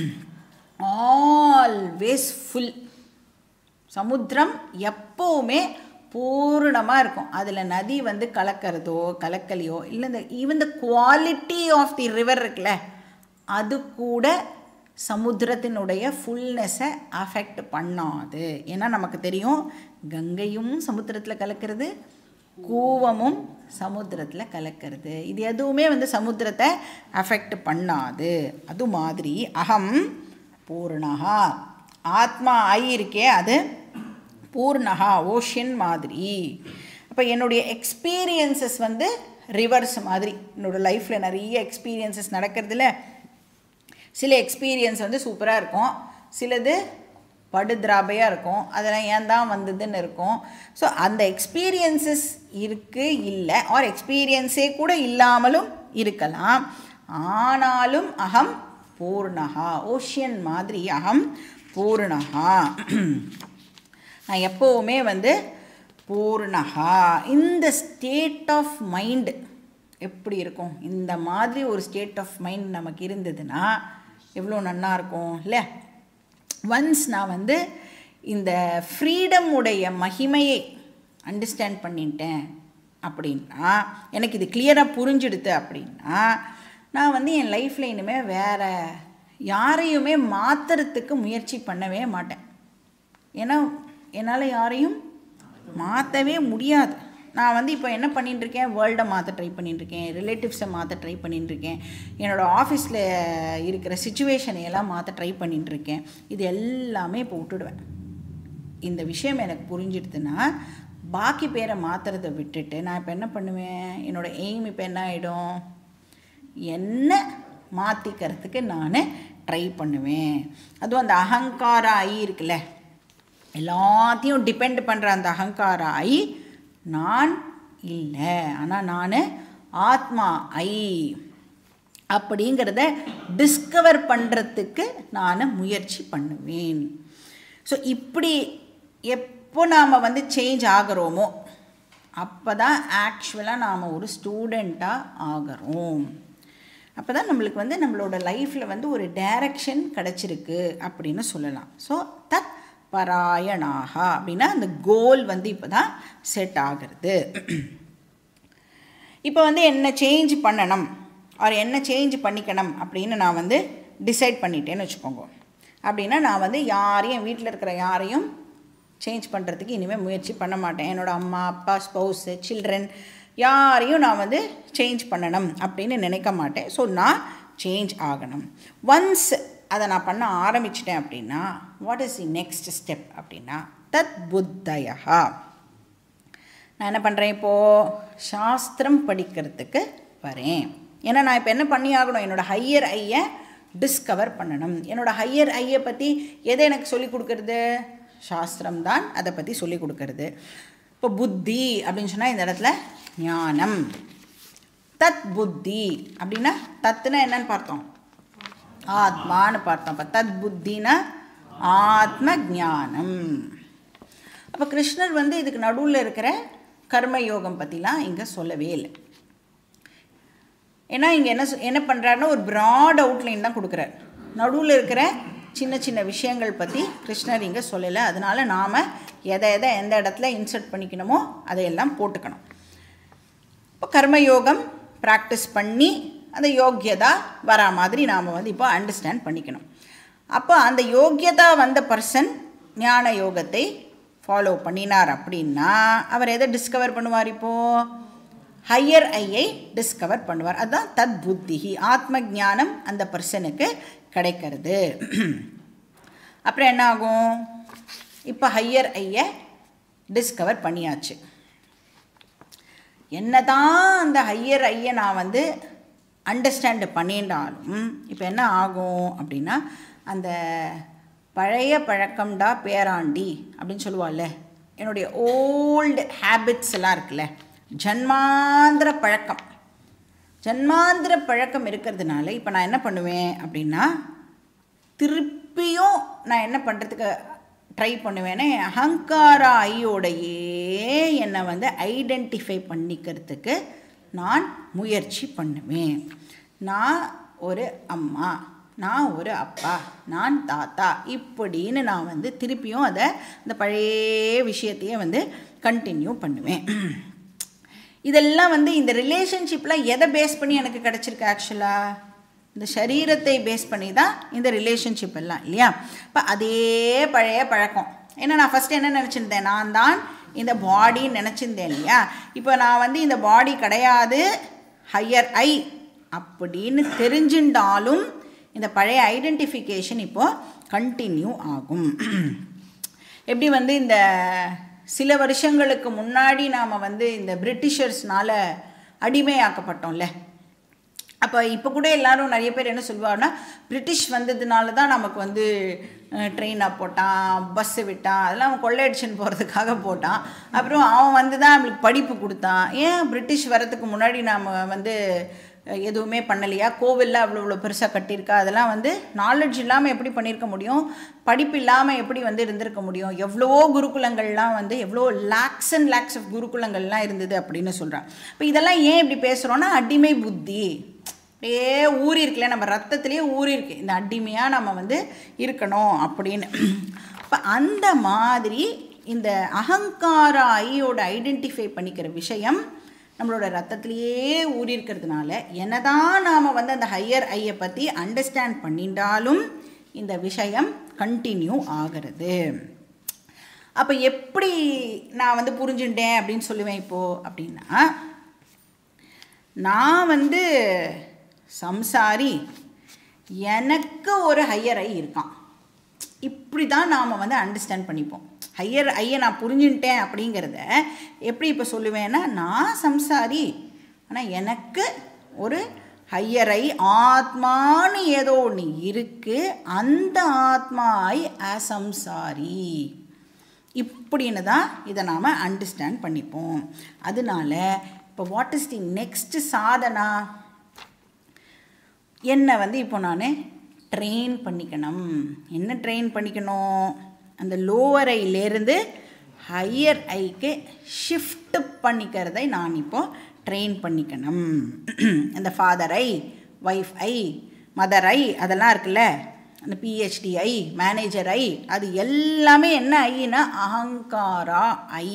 ஆல்வேஸ் ஃபுல் சமுத்திரம் எப்போவுமே பூர்ணமாக இருக்கும் அதில் நதி வந்து கலக்கிறதோ கலக்கலையோ இல்லை இந்த even the quality of the river இருக்குல்ல அது கூட சமுத்திரத்தினுடைய ஃபுல்னஸை அஃபெக்ட் பண்ணாது ஏன்னா நமக்கு தெரியும் கங்கையும் சமுத்திரத்தில் கலக்கிறது கூவமும் சமுத்திரத்தில் கலக்கிறது இது எதுவுமே வந்து சமுத்திரத்தை அஃபெக்ட் பண்ணாது அது மாதிரி அகம் பூர்ணகா ஆத்மா ஐ இருக்கே அது பூர்ணகா ஓஷியன் மாதிரி அப்போ என்னுடைய எக்ஸ்பீரியன்சஸ் வந்து ரிவர்ஸ் மாதிரி என்னோடய லைஃப்பில் நிறைய எக்ஸ்பீரியன்சஸ் நடக்கிறதுல சில எக்ஸ்பீரியன்ஸ் வந்து சூப்பராக இருக்கும் சிலது படுதிராபையாக இருக்கும் அதெல்லாம் ஏன் தான் வந்ததுன்னு இருக்கும் ஸோ அந்த எக்ஸ்பீரியன்சஸ் இருக்குது இல்லை ஆர் எக்ஸ்பீரியன்ஸே கூட இல்லாமலும் இருக்கலாம் ஆனாலும் அகம் பூர்ணகா ஓஷியன் மாதிரி அகம் பூர்ணகா நான் எப்போவுமே வந்து பூர்ணகா இந்த ஸ்டேட் ஆஃப் மைண்டு எப்படி இருக்கும் இந்த மாதிரி ஒரு ஸ்டேட் ஆஃப் மைண்ட் நமக்கு இருந்ததுன்னா எவ்வளோ நன்னா இருக்கும் இல்லை ஒன்ஸ் நான் வந்து இந்த ஃப்ரீடம் உடைய மகிமையை அண்டர்ஸ்டாண்ட் பண்ணிட்டேன் அப்படின்னா எனக்கு இது கிளியராக புரிஞ்சுடுது அப்படின்னா நான் வந்து என் லைஃப்பில் இனிமேல் வேறு யாரையுமே மாற்றுறதுக்கு முயற்சி பண்ணவே மாட்டேன் ஏன்னா என்னால் யாரையும் மாற்றவே முடியாது நான் வந்து இப்போ என்ன பண்ணிட்டுருக்கேன் வேர்ல்டை மாற்ற ட்ரை பண்ணிட்டுருக்கேன் ரிலேட்டிவ்ஸை மாற்ற ட்ரை பண்ணிட்டுருக்கேன் என்னோடய ஆஃபீஸில் இருக்கிற சுச்சுவேஷனை எல்லாம் மாற்ற ட்ரை பண்ணிட்டுருக்கேன் இது எல்லாமே இப்போ விட்டுடுவேன் இந்த விஷயம் எனக்கு புரிஞ்சிடுதுன்னா பாக்கி பேரை மாற்றுறத விட்டுட்டு நான் இப்போ என்ன பண்ணுவேன் என்னோடய எய்ம் இப்போ என்ன ஆகிடும் என்ன மாற்றிக்கிறதுக்கு நான் ட்ரை பண்ணுவேன் அதுவும் அந்த அகங்கார ஐ இருக்குல்ல எல்லாத்தையும் டிபெண்ட் பண்ணுற அந்த அகங்கார ஐ நான் இல்லை ஆனால் நான் ஆத்மா ஐ அப்படிங்கிறத டிஸ்கவர் பண்ணுறதுக்கு நான் முயற்சி பண்ணுவேன் ஸோ இப்படி எப்போ நாம் வந்து சேஞ்ச் ஆகிறோமோ அப்போ தான் ஆக்சுவலாக நாம் ஒரு ஸ்டூடெண்ட்டாக ஆகிறோம் அப்போ தான் நம்மளுக்கு வந்து நம்மளோட லைஃப்பில் வந்து ஒரு டைரக்ஷன் கிடச்சிருக்கு அப்படின்னு சொல்லலாம் ஸோ தத் பராயணாக அப்படின்னா அந்த கோல் வந்து இப்போ தான் செட் ஆகிறது இப்போ வந்து என்ன சேஞ்ச் பண்ணணும் ஆர் என்ன சேஞ்ச் பண்ணிக்கணும் அப்படின்னு நான் வந்து டிசைட் பண்ணிட்டேன்னு வச்சுக்கோங்க அப்படின்னா நான் வந்து யாரையும் வீட்டில் இருக்கிற யாரையும் சேஞ்ச் பண்ணுறதுக்கு இனிமேல் முயற்சி பண்ண மாட்டேன் என்னோடய அம்மா அப்பா ஸ்பௌஸு சில்ட்ரன் யாரையும் நான் வந்து சேஞ்ச் பண்ணணும் அப்படின்னு நினைக்க மாட்டேன் ஸோ நான் சேஞ்ச் ஆகணும் ஒன்ஸ் அதை நான் பண்ண ஆரம்பிச்சிட்டேன் அப்படின்னா what is the next step அப்படின்னா தத் புத்தயா நான் என்ன பண்ணுறேன் இப்போது சாஸ்திரம் படிக்கிறதுக்கு வரேன் ஏன்னா நான் இப்போ என்ன பண்ணி ஆகணும் என்னோடய ஹையர் ஐயை டிஸ்கவர் பண்ணணும் என்னோடய ஹையர் ஐயை பற்றி எதை எனக்கு சொல்லிக் கொடுக்கறது சாஸ்திரம் தான் அதை பற்றி சொல்லிக் கொடுக்கறது இப்போ புத்தி அப்படின்னு சொன்னால் இந்த இடத்துல ஞானம் தத் புத்தி அப்படின்னா தத்துனா என்னன்னு பார்த்தோம் ஆத்மான்னு பார்த்தோம் அப்போ தத் புத்தினா ஆத்ம ஞானம் அப்போ கிருஷ்ணர் வந்து இதுக்கு நடுவில் இருக்கிற கர்மயோகம் பற்றிலாம் இங்கே சொல்லவே இல்லை ஏன்னா இங்கே என்ன சொ- என்ன பண்ணுறாருன்னா ஒரு ப்ராட் அவுட்லைன் தான் கொடுக்குறார் நடுவில் இருக்கிற சின்ன சின்ன விஷயங்கள் பற்றி கிருஷ்ணர் இங்கே சொல்லலை அதனால நாம் எதை எதை எந்த இடத்துல இன்சர்ட் பண்ணிக்கணுமோ அதையெல்லாம் போட்டுக்கணும் இப்போ கர்மயோகம் ப்ராக்டிஸ் பண்ணி அந்த யோக்கியதா வரா மாதிரி நாம் வந்து இப்போ அண்டர்ஸ்டாண்ட் பண்ணிக்கணும் அப்போ அந்த யோக்கியதா வந்த பர்சன் ஞான யோகத்தை ஃபாலோ பண்ணினார் அப்படின்னா அவர் எதை டிஸ்கவர் பண்ணுவார் இப்போது ஹையர் ஐயை டிஸ்கவர் பண்ணுவார் அதுதான் தத் புத்திஹி ஆத்ம ஞானம் அந்த பர்சனுக்கு கிடைக்கிறது அப்புறம் என்ன ஆகும் இப்போ ஹையர் ஐயை டிஸ்கவர் பண்ணியாச்சு என்னதான் அந்த ஹையர் ஐயை நான் வந்து அண்டர்ஸ்டாண்ட் பண்ணிட்டாலும் இப்போ என்ன ஆகும் அப்படின்னா அந்த பழைய பழக்கம்டா பேராண்டி அப்படின்னு சொல்லுவாள்ல என்னுடைய ஓல்டு ஹேபிட்ஸ் எல்லாம் இருக்குல்ல ஜன்மாந்திர பழக்கம் ஜன்மாந்திர பழக்கம் இருக்கிறதுனால இப்போ நான் என்ன பண்ணுவேன் அப்படின்னா திருப்பியும் நான் என்ன பண்ணுறதுக்கு ட்ரை பண்ணுவேன்னா என் அகங்கார ஐயோடையே என்னை வந்து ஐடென்டிஃபை பண்ணிக்கிறதுக்கு நான் முயற்சி பண்ணுவேன் நான் ஒரு அம்மா நான் ஒரு அப்பா நான் தாத்தா இப்படின்னு நான் வந்து திருப்பியும் அதை அந்த பழைய விஷயத்தையே வந்து கண்டினியூ பண்ணுவேன் இதெல்லாம் வந்து இந்த ரிலேஷன்ஷிப்லாம் எதை பேஸ் பண்ணி எனக்கு கிடச்சிருக்கு ஆக்சுவலாக இந்த சரீரத்தை பேஸ் பண்ணி தான் இந்த ரிலேஷன்ஷிப் எல்லாம் இல்லையா இப்போ அதே பழைய பழக்கம் ஏன்னா நான் ஃபஸ்ட்டு என்ன நினச்சிருந்தேன் நான் தான் இந்த பாடின்னு நினச்சிருந்தேன் இல்லையா இப்போ நான் வந்து இந்த பாடி கிடையாது ஹையர் ஐ அப்படின்னு தெரிஞ்சுட்டாலும் இந்த பழைய ஐடென்டிஃபிகேஷன் இப்போது கண்டினியூ ஆகும் எப்படி வந்து இந்த சில வருஷங்களுக்கு முன்னாடி நாம் வந்து இந்த பிரிட்டிஷர்ஸ்னால அடிமையாக்கப்பட்டோம்ல அப்போ இப்போ கூட எல்லாரும் நிறைய பேர் என்ன சொல்லுவாங்கன்னா பிரிட்டிஷ் வந்ததுனால தான் நமக்கு வந்து ட்ரெயினாக போட்டான் பஸ்ஸு விட்டான் அதெல்லாம் அவன் கொள்ளையடிச்சுன்னு போகிறதுக்காக போட்டான் அப்புறம் அவன் வந்து தான் நம்மளுக்கு படிப்பு கொடுத்தான் ஏன் பிரிட்டிஷ் வரதுக்கு முன்னாடி நாம் வந்து அஹ், எதுவுமே பண்ணலையா கோவிலில் அவ்வளோ இவ்வளோ பெருசாக கட்டியிருக்கா அதெல்லாம் வந்து நாலேஜ் இல்லாமல் எப்படி பண்ணியிருக்க முடியும் படிப்பு இல்லாமல் எப்படி வந்து இருந்திருக்க முடியும் எவ்வளவோ குருகுலங்கள்லாம் வந்து எவ்வளோ லேக்ஸ் அண்ட் லேக்ஸ் ஆஃப் குருகுலங்கள்லாம் இருந்தது அப்படின்னு சொல்கிறான் இப்போ இதெல்லாம் ஏன் இப்படி பேசுகிறோன்னா அடிமை புத்தி அப்படியே ஊறி இருக்குல்ல நம்ம ரத்தத்திலேயே ஊறி இருக்கு இந்த அடிமையாக நம்ம வந்து இருக்கணும் அப்படின்னு இப்போ அந்த மாதிரி இந்த அகங்கார ஐயோட ஐடென்டிஃபை பண்ணிக்கிற விஷயம் நம்மளோட ரத்தத்திலேயே ஊறி இருக்கிறதுனால என்னதான் நாம் வந்து அந்த ஹையர் ஐயை பற்றி அண்டர்ஸ்டாண்ட் பண்ணிட்டாலும் இந்த விஷயம் கண்டினியூ ஆகிறது அப்போ எப்படி நான் வந்து புரிஞ்சுட்டேன் அப்படின்னு சொல்லுவேன் இப்போது அப்படின்னா நான் வந்து சம்சாரி எனக்கு ஒரு ஹையர் ஐ இருக்கான் இப்படி தான் நாம் வந்து அண்டர்ஸ்டாண்ட் பண்ணிப்போம் ஹையர் ஐயை நான் புரிஞ்சுட்டேன் அப்படிங்கிறத எப்படி இப்போ சொல்லுவேன்னா நான் சம்சாரி ஆனால் எனக்கு ஒரு ஹையர் ஐ ஆத்மான்னு ஏதோ ஒன்று இருக்குது அந்த ஆத்மா ஐ அசம்சாரி இப்படின்னு தான் இதை நாம் அண்டர்ஸ்டாண்ட் பண்ணிப்போம் அதனால இப்போ what is the next sadhana என்னை வந்து இப்போ நான் ட்ரெயின் பண்ணிக்கணும் என்ன ட்ரெயின் பண்ணிக்கணும் அந்த லோவர் ஐலேருந்து ஹையர் ஐக்கு ஷிஃப்ட் பண்ணிக்கிறதை நான் இப்போ ட்ரெயின் பண்ணிக்கணும் அந்த father I wife I mother I அதெல்லாம் இருக்குல்ல அந்த பிஹெச்டி ஐ மேனேஜர் ஐ அது எல்லாமே என்ன ஐனா அகங்காரா ஐ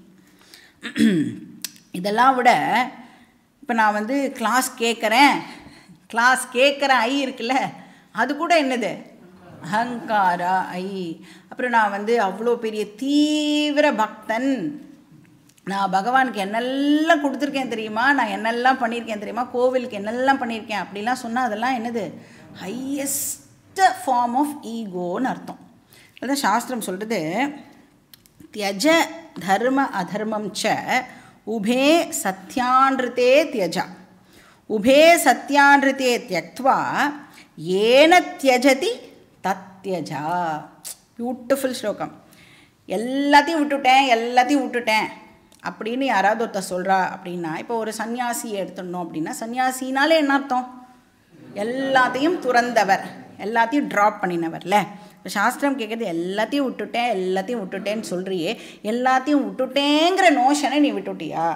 இதெல்லாம் விட இப்போ நான் வந்து கிளாஸ் கேட்குறேன் கிளாஸ் கேட்குற ஐ இருக்குல்ல அது கூட என்னது அகங்காரா ஐ அப்புறம் நான் வந்து அவ்வளோ பெரிய தீவிர பக்தன் நான் பகவானுக்கு என்னெல்லாம் கொடுத்துருக்கேன் தெரியுமா நான் என்னெல்லாம் பண்ணியிருக்கேன் தெரியுமா கோவிலுக்கு என்னெல்லாம் பண்ணியிருக்கேன் அப்படிலாம் சொன்னால் அதெல்லாம் என்னது ஹையஸ்ட் ஃபார்ம் ஆஃப் ஈகோன்னு அர்த்தம் அதான் சாஸ்திரம் சொல்கிறது தியஜ தர்ம அதர்மம் ச உபே சத்யான்ருத்தே தியஜ உபே சத்யான்ருத்தே தியக்வா ஏன தியஜதி தத்யஜா பியூட்டிஃபுல் ஸ்லோகம் எல்லாத்தையும் விட்டுட்டேன் எல்லாத்தையும் விட்டுட்டேன் அப்படின்னு யாராவது ஒருத்தர் சொல்கிறா அப்படின்னா இப்போ ஒரு சன்னியாசியை எடுத்துடணும் அப்படின்னா சன்னியாசினாலே என்ன அர்த்தம் எல்லாத்தையும் துறந்தவர் எல்லாத்தையும் ட்ராப் பண்ணினவர்ல இப்போ சாஸ்திரம் கேட்குறது எல்லாத்தையும் விட்டுட்டேன் எல்லாத்தையும் விட்டுட்டேன்னு சொல்கிறியே எல்லாத்தையும் விட்டுட்டேங்கிற நோஷனை நீ விட்டுட்டியா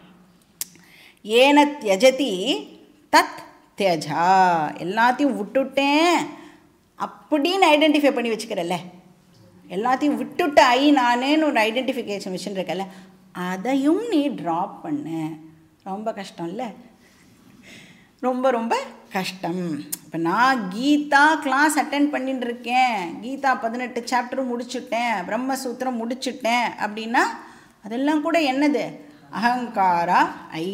ஏன தியஜதி தத் தியஜா எல்லாத்தையும் விட்டுட்டேன் அப்படின்னு ஐடென்டிஃபை பண்ணி வச்சுக்கிறல்ல எல்லாத்தையும் விட்டுட்ட ஐ நானேன்னு ஒரு ஐடென்டிஃபிகேஷன் வச்சுருக்கல அதையும் நீ ட்ராப் பண்ண ரொம்ப கஷ்டம் இல்லை ரொம்ப ரொம்ப கஷ்டம் இப்போ நான் கீதா கிளாஸ் அட்டன் பண்ணிட்டு இருக்கேன் கீதா பதினெட்டு சாப்டரும் முடிச்சுட்டேன் பிரம்மசூத்திரம் முடிச்சுட்டேன் அப்படின்னா அதெல்லாம் கூட என்னது அகங்காரா ஐ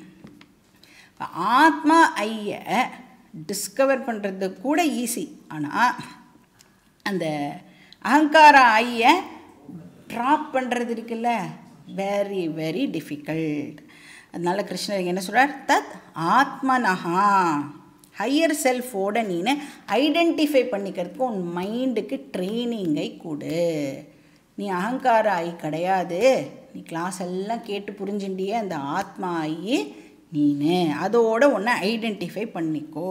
ஆத்மா ஐயை டிஸ்கவர் பண்ணுறது கூட ஈஸி ஆனால் அந்த அகங்கார ஐயை ட்ராப் பண்ணுறது இருக்குல்ல வெரி வெரி டிஃபிகல்ட் அதனால கிருஷ்ணர் என்ன சொல்கிறார் தத் ஆத்மனஹா ஹையர் செல்ஃபோட நீனு ஐடென்டிஃபை பண்ணிக்கிறதுக்கு உன் மைண்டுக்கு ட்ரைனிங்கை கொடு நீ அகங்கார ஐ கிடையாது நீ கிளாஸ் எல்லாம் கேட்டு புரிஞ்சுட்டியே அந்த ஆத்மா ஐ நீனு அதோட ஒன்று ஐடென்டிஃபை பண்ணிக்கோ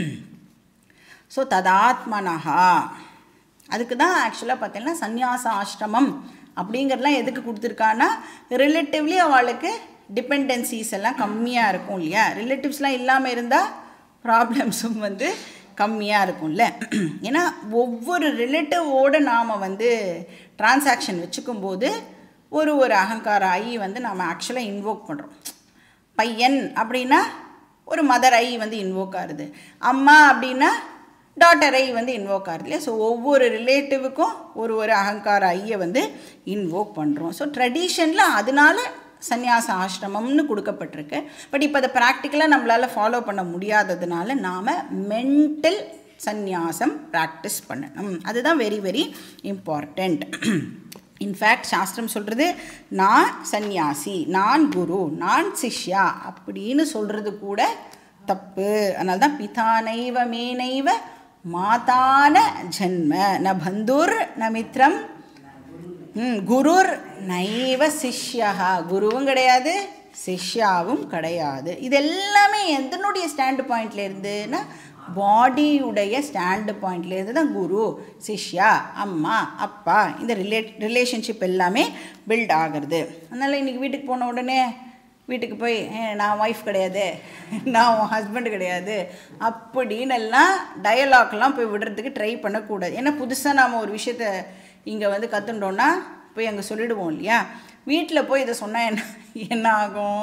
ஸோ ததாத்மனஹா அதுக்கு தான் ஆக்சுவலாக பார்த்தீங்கன்னா சந்நியாச ஆசிரமம் அப்படிங்கிறதுலாம் எதுக்கு கொடுத்துருக்கான்னா ரிலேட்டிவ்லி அவளுக்கு டிபெண்டன்சிஸ் எல்லாம் கம்மியாக இருக்கும் இல்லையா ரிலேட்டிவ்ஸ்லாம் இல்லாமல் இருந்தால் ப்ராப்ளம்ஸும் வந்து கம்மியாக இருக்கும்ல ஏன்னா ஒவ்வொரு ரிலேட்டிவோடு நாம் வந்து டிரான்சாக்ஷன் வச்சுக்கும்போது ஒரு ஒரு அகங்கார ஐ வந்து நாம் ஆக்சுவலாக இன்வோக் பண்ணுறோம் பையன் அப்படின்னா ஒரு மதர் ஐ வந்து இன்வோக் ஆகுது அம்மா அப்படின்னா டாட்டர் ஐ வந்து இன்வோக் ஆகுது இல்லையா ஸோ ஒவ்வொரு ரிலேட்டிவுக்கும் ஒரு ஒரு அகங்கார ஐயை வந்து இன்வோக் பண்ணுறோம் ஸோ ட்ரெடிஷனில் அதனால சந்நியாச ஆசிரமம்னு கொடுக்கப்பட்டிருக்கு பட் இப்போ அதை ப்ராக்டிக்கலாக நம்மளால் ஃபாலோ பண்ண முடியாததுனால நாம் மென்டல் சந்நியாசம் ப்ராக்டிஸ் பண்ணணும் அதுதான் வெரி வெரி இம்பார்ட்டண்ட் இன்ஃபேக்ட் சாஸ்திரம் சொல்கிறது நான் சந்நியாசி நான் குரு நான் சிஷ்யா அப்படின்னு சொல்கிறது கூட தப்பு அதனால தான் பிதானைவ மேனைவ மாதான ஜன்ம ந பந்துர் ந மித்ரம் ம், குருர் நைவ சிஷ்யா குருவும் கிடையாது சிஷ்யாவும் கிடையாது இது எல்லாமே எதனுடைய ஸ்டாண்டு பாயிண்ட்ல இருந்துன்னா பாடியுடைய ஸ்டாண்டு பாயிண்ட்ல இருந்து தான் குரு சிஷ்யா அம்மா அப்பா இந்த ரிலேட் ரிலேஷன்ஷிப் எல்லாமே பில்ட் ஆகிறது அதனால் இன்றைக்கி வீட்டுக்கு போன உடனே வீட்டுக்கு போய் "ஏ, நான் ஒய்ஃப் கிடையாது நான் உன் ஹஸ்பண்ட் கிடையாது அப்படின்னு எல்லாம் டயலாக்லாம் போய் விடுறதுக்கு ட்ரை பண்ணக்கூடாது ஏன்னா புதுசாக நாம் ஒரு விஷயத்த இங்கே வந்து கற்றுண்டோன்னா போய் அங்கே சொல்லிடுவோம் இல்லையா வீட்டில் போய் இதை சொன்னால் என்ன என்ன ஆகும்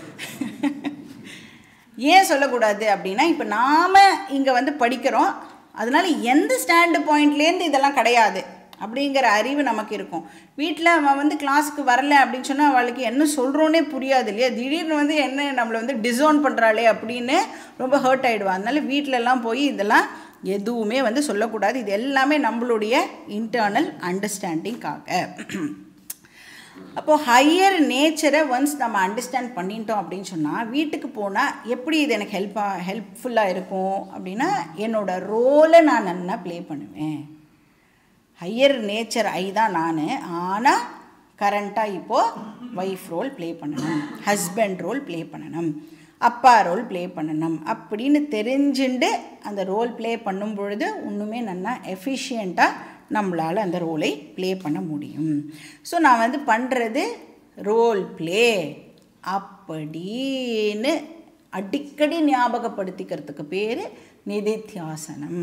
ஏன் சொல்லக்கூடாது அப்படின்னா இப்போ நாம் இங்கே வந்து படிக்கிறோம் அதனால எந்த ஸ்டாண்டு பாயிண்ட்லேருந்து இதெல்லாம் கிடையாது அப்படிங்கிற அறிவு நமக்கு இருக்கும் வீட்டில் அவன் வந்து கிளாஸுக்கு வரல அப்படின்னு சொன்னால் அவளுக்கு என்ன சொல்கிறோன்னே புரியாது இல்லையா திடீர்னு வந்து என்ன நம்மளை வந்து டிசோன் பண்ணுறாளே அப்படின்னு ரொம்ப ஹர்ட் ஆகிடுவான் அதனால வீட்டிலலாம் போய் இதெல்லாம் எதுவுமே வந்து சொல்லக்கூடாது இது எல்லாமே நம்மளுடைய இன்டர்னல் அண்டர்ஸ்டாண்டிங்காக அப்போது ஹையர் நேச்சரை ஒன்ஸ் நம்ம அண்டர்ஸ்டாண்ட் பண்ணிட்டோம் அப்படின்னு சொன்னால் வீட்டுக்கு போனால் எப்படி இது எனக்கு ஹெல்ப்பாக ஹெல்ப்ஃபுல்லாக இருக்கும் அப்படின்னா என்னோட ரோலை நான் நல்லா ப்ளே பண்ணுவேன் ஹையர் நேச்சர் ஐ தான் நான் ஆனால் கரண்ட்டாக இப்போது ஒய்ஃப் ரோல் ப்ளே பண்ணணும் ஹஸ்பண்ட் ரோல் ப்ளே பண்ணணும் அப்பா ரோல் ப்ளே பண்ணணும் அப்படின்னு தெரிஞ்சுண்டு அந்த ரோல் ப்ளே பண்ணும் பொழுது இன்னுமே நல்லா எஃபிஷியண்ட்டாக நம்மளால் அந்த ரோலை ப்ளே பண்ண முடியும் ஸோ நான் வந்து பண்ணுறது ரோல் ப்ளே அப்படின்னு அடிக்கடி ஞாபகப்படுத்திக்கிறதுக்கு பேர் நிதித்தியாசனம்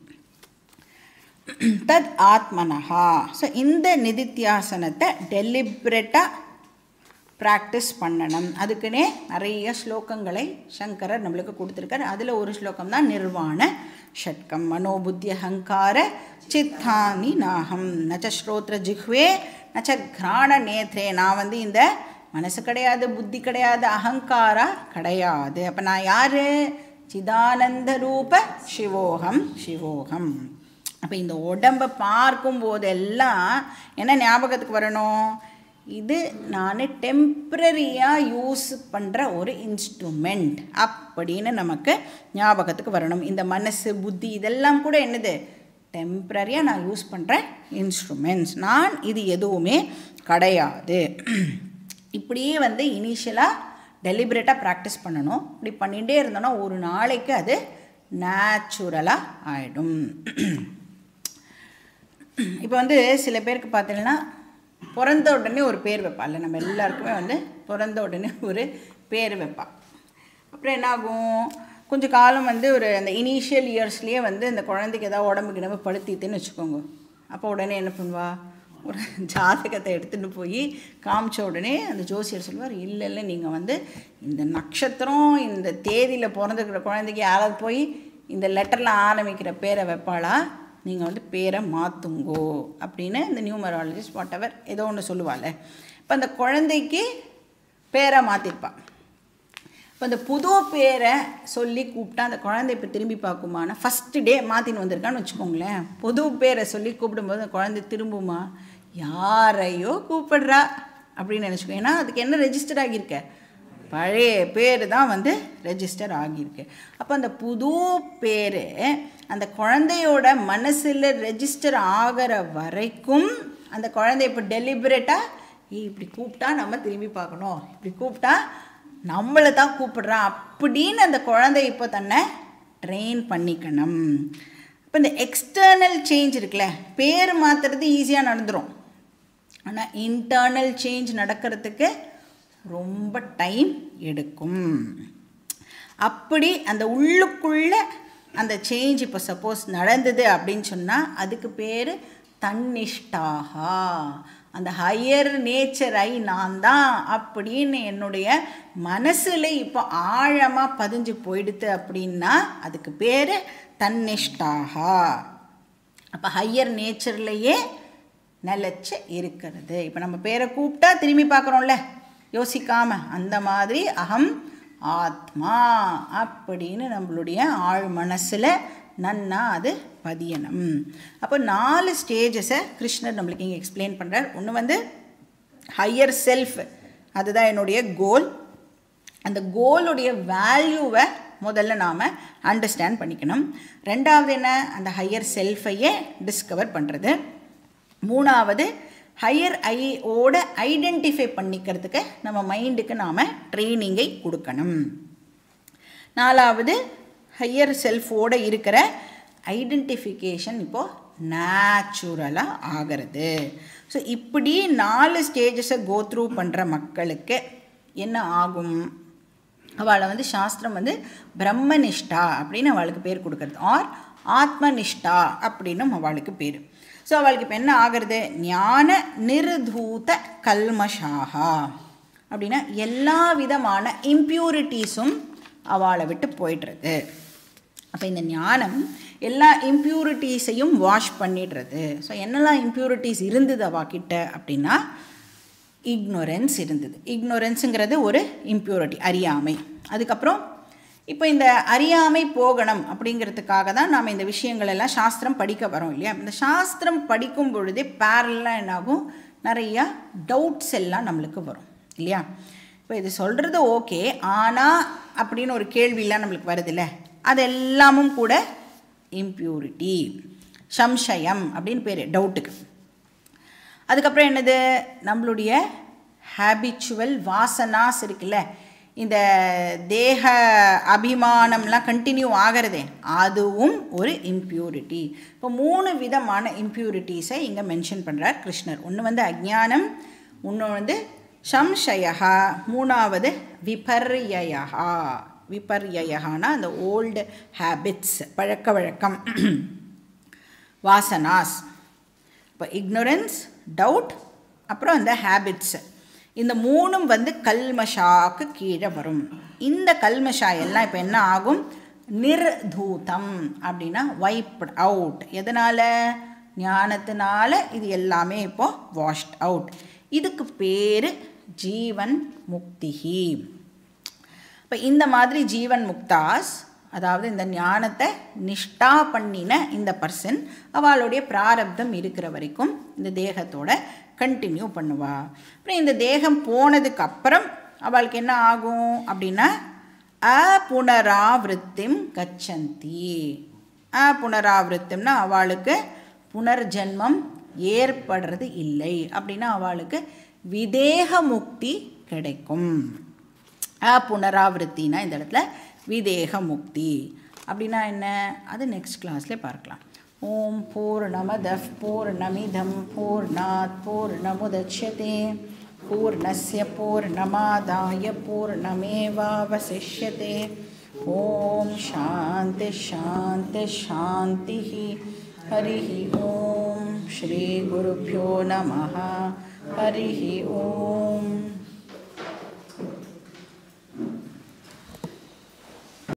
தத் ஆத்மனஹா ஸோ இந்த நிதித்தியாசனத்தை டெலிப்ரெட்டாக ப்ராக்டிஸ் பண்ணணும் அதுக்குன்னே நிறைய ஸ்லோகங்களை சங்கரர் நம்மளுக்கு கொடுத்துருக்காரு அதில் ஒரு ஸ்லோகம் தான் நிர்வாண ஷட்கம் மனோபுத்தி அகங்கார சித்தானி நாகம் நச்ச ஸ்ரோத்ர ஜிஹ்வே நச்ச கிராண நேத்ரே நான் வந்து இந்த மனசு கிடையாது புத்தி கிடையாது அகங்காரா கிடையாது அப்போ நான் யார் சிதானந்த ரூப சிவோகம் சிவோகம் அப்போ இந்த உடம்பை பார்க்கும் போதெல்லாம் என்ன ஞாபகத்துக்கு வரணும் இது நான் டெம்ப்ரரியாக யூஸ் பண்ணுற ஒரு இன்ஸ்ட்ருமெண்ட் அப்படின்னு நமக்கு ஞாபகத்துக்கு வரணும் இந்த மனசு புத்தி இதெல்லாம் கூட என்னது டெம்ப்ரரியாக நான் யூஸ் பண்ணுற இன்ஸ்ட்ருமெண்ட்ஸ் நான் இது எதுவுமே கிடையாது இப்படியே வந்து இனிஷியலாக டெலிபரேட்டாக ப்ராக்டிஸ் பண்ணணும் இப்படி பண்ணிகிட்டே இருந்தோன்னா ஒரு நாளைக்கு அது நேச்சுரலாக ஆகிடும் இப்போ வந்து சில பேருக்கு பார்த்தீங்கன்னா பிறந்த உடனே ஒரு பேர் வைப்பாள் நம்ம எல்லாருக்குமே வந்து பிறந்த உடனே ஒரு பேர் வைப்பா அப்புறம் என்ன ஆகும் கொஞ்சம் காலம் வந்து ஒரு அந்த இனிஷியல் இயர்ஸ்லேயே வந்து இந்த குழந்தைக்கு ஏதாவது உடம்புக்கு நம்ம படுத்திட்டுன்னு வச்சுக்கோங்க அப்போ உடனே என்ன பண்ணுவா ஒரு ஜாதகத்தை எடுத்துகிட்டு போய் காமிச்ச உடனே அந்த ஜோசியர் சொல்லுவார் இல்லை இல்லை நீங்கள் வந்து இந்த நட்சத்திரம் இந்த தேதியில் பிறந்துக்கிற குழந்தைக்கு யாராவது போய் இந்த லெட்டரில் ஆரம்பிக்கிற பேரை வைப்பாளா நீங்கள் வந்து பேரை மாற்றுங்கோ அப்படின்னு இந்த நியூமராலஜிஸ்ட் வாட் எவர் ஏதோ ஒன்று சொல்லுவாள் இப்போ அந்த குழந்தைக்கு பேரை மாற்றிருப்பாள் இப்போ அந்த புது பேரை சொல்லி கூப்பிட்டா அந்த குழந்தை இப்போ திரும்பி பார்க்குமானா ஃபஸ்ட்டு டே மாற்றின்னு வந்திருக்கான்னு வச்சுக்கோங்களேன் புது பேரை சொல்லி கூப்பிடும்போது அந்த குழந்தை திரும்புமா யாரையோ கூப்பிடுறா அப்படின்னு நினச்சிக்கோ ஏன்னா அதுக்கு என்ன ரெஜிஸ்டர் ஆகியிருக்க பழைய பேர் தான் வந்து ரெஜிஸ்டர் ஆகியிருக்கு அப்போ அந்த புது பேர் அந்த குழந்தையோட மனசில் ரெஜிஸ்டர் ஆகிற வரைக்கும் அந்த குழந்தை இப்போ டெலிபரேட்டாக இப்படி கூப்பிட்டா நம்ம திரும்பி பார்க்கணும் இப்படி கூப்பிட்டா நம்மளை தான் கூப்பிடுறான் அப்படின்னு அந்த குழந்தை இப்போ தன்னை ட்ரெயின் பண்ணிக்கணும் இப்போ இந்த எக்ஸ்டர்னல் சேஞ்ச் இருக்குல்ல பேர் மாற்றுறது ஈஸியாக நடந்துடும் ஆனால் இன்டர்னல் சேஞ்ச் நடக்கிறதுக்கு ரொம்ப டைம் எடுக்கும் அப்படி அந்த உள்ளுக்குள்ள அந்த சேஞ்ச் இப்போ சப்போஸ் நடந்தது அப்படின்னு சொன்னால் அதுக்கு பேர் தன்னிஷ்டாகா அந்த ஹையர் நேச்சரை நான் தான் அப்படின்னு என்னுடைய மனசில் இப்போ ஆழமாக பதிஞ்சு போயிடுது அப்படின்னா அதுக்கு பேர் தன்னிஷ்டாகா அப்போ ஹையர் நேச்சர்லேயே நிலச்சி இருக்கிறது இப்போ நம்ம பேரை கூப்பிட்டா திரும்பி பார்க்குறோம்ல யோசிக்காமல் அந்த மாதிரி அகம் ஆத்மா அப்படின்னு நம்மளுடைய ஆழ் மனசில் நன்னா அது பதியணும் அப்போ நாலு ஸ்டேஜஸை கிருஷ்ணர் நம்மளுக்கு இங்கே எக்ஸ்பிளைன் பண்ணுறார் ஒன்று வந்து ஹையர் செல்ஃப் அதுதான் என்னுடைய கோல் அந்த கோலுடைய வேல்யூவை முதல்ல நாம் அண்டர்ஸ்டாண்ட் பண்ணிக்கணும் ரெண்டாவது என்ன அந்த ஹையர் செல்ஃபையே டிஸ்கவர் பண்ணுறது மூணாவது ஹையர் ஐயோட ஐடென்டிஃபை பண்ணிக்கிறதுக்கு நம்ம மைண்டுக்கு நாம் ட்ரைனிங்கை கொடுக்கணும் நாலாவது ஹையர் செல்ஃபோடு இருக்கிற ஐடென்டிஃபிகேஷன் இப்போது நேச்சுரலாக ஆகிறது ஸோ இப்படி நாலு ஸ்டேஜஸை கோ த்ரூ பண்ணுற மக்களுக்கு என்ன ஆகும் அவளை வந்து சாஸ்திரம் வந்து பிரம்மனிஷ்டா அப்படின்னு அவளுக்கு பேர் கொடுக்கறது ஆர் ஆத்மனிஷ்டா அப்படின்னும் அவளுக்கு பேர் ஸோ அவளுக்கு இப்போ என்ன ஆகிறது ஞான நிருதூத கல்மஷாகா அப்படின்னா எல்லா விதமான இம்ப்யூரிட்டிஸும் அவளை விட்டு போயிடுறது அப்போ இந்த ஞானம் எல்லா இம்ப்யூரிட்டிஸையும் வாஷ் பண்ணிடுறது ஸோ என்னெல்லாம் இம்ப்யூரிட்டிஸ் இருந்தது அவகிட்ட அப்படின்னா இக்னோரன்ஸ் இருந்தது இக்னோரன்ஸுங்கிறது ஒரு இம்ப்யூரிட்டி அறியாமை அதுக்கப்புறம் இப்போ இந்த அறியாமை போகணும் அப்படிங்கிறதுக்காக தான் நாம் இந்த விஷயங்கள் எல்லாம் சாஸ்திரம் படிக்க வரோம் இல்லையா இந்த சாஸ்திரம் படிக்கும் பொழுதே பேரலாக என்னாகும் நிறையா டவுட்ஸ் எல்லாம் நம்மளுக்கு வரும் இல்லையா இப்போ இது சொல்கிறது ஓகே ஆனால் அப்படின்னு ஒரு கேள்வியெல்லாம் நம்மளுக்கு வருதுல்ல அது எல்லாமும் கூட இம்ப்யூரிட்டி சம்சயம் அப்படின்னு பேர் டவுட்டுக்கு அதுக்கப்புறம் என்னது நம்மளுடைய ஹேபிச்சுவல் வாசனாஸ் இருக்குல்ல இந்த தேக அபிமானம்லாம் கண்டினியூ ஆகிறதே அதுவும் ஒரு இம்ப்யூரிட்டி இப்போ மூணு விதமான இம்ப்யூரிட்டிஸை இங்கே மென்ஷன் பண்ணுறார் கிருஷ்ணர் ஒன்று வந்து அஜ்ஞானம் இன்னொன்று வந்து சம்சயா மூணாவது விபர்யயா விபர்யயானா அந்த ஓல்டு ஹேபிட்ஸ் பழக்க வழக்கம் வாசனாஸ் இப்போ இக்னோரன்ஸ் டவுட் அப்புறம் அந்த ஹேபிட்ஸ் இந்த மூணும் வந்து கல்மஷாக்கு கீழே வரும் இந்த கல்மஷா எல்லாம் இப்போ என்ன ஆகும் நிர்தூதம் அப்படின்னா வைப்ட் அவுட் எதனால் ஞானத்தினால இது எல்லாமே இப்போ வாஷ்ட் அவுட் இதுக்கு பேர் ஜீவன் முக்திஹி இப்போ இந்த மாதிரி ஜீவன் முக்தாஸ் அதாவது இந்த ஞானத்தை நிஷ்டா பண்ணின இந்த பர்சன் அவளுடைய பிராரப்தம் இருக்கிற வரைக்கும் இந்த தேகத்தோட கண்டினியூ பண்ணுவா அப்புறம் இந்த தேகம் போனதுக்கு அப்புறம் அவளுக்கு என்ன ஆகும் அப்படின்னா அபுனராவிருத்திம் கச்சந்தி அபுனராவிருத்திம்னா அவளுக்கு புனர்ஜென்மம் ஏற்படுறது இல்லை அப்படின்னா அவளுக்கு விதேக முக்தி கிடைக்கும் அபுனராவிருத்தினா இந்த இடத்துல விதேக முக்தி அப்படின்னா என்ன அது நெக்ஸ்ட் கிளாஸ்லேயே பார்க்கலாம் ஓம் பூர்ணமத பூர்ணமிதம் பூர்ணாத் பூர்ணமுதட்சதே பூர்ணஸ்ய பூர்ணமாதாய பூர்ணமேவாவசிஷ்யதே ஓம் சாந்தி சாந்தி சாந்தி हरिः ॐ श्रीगुरुभ्यो नमः हरिः ॐ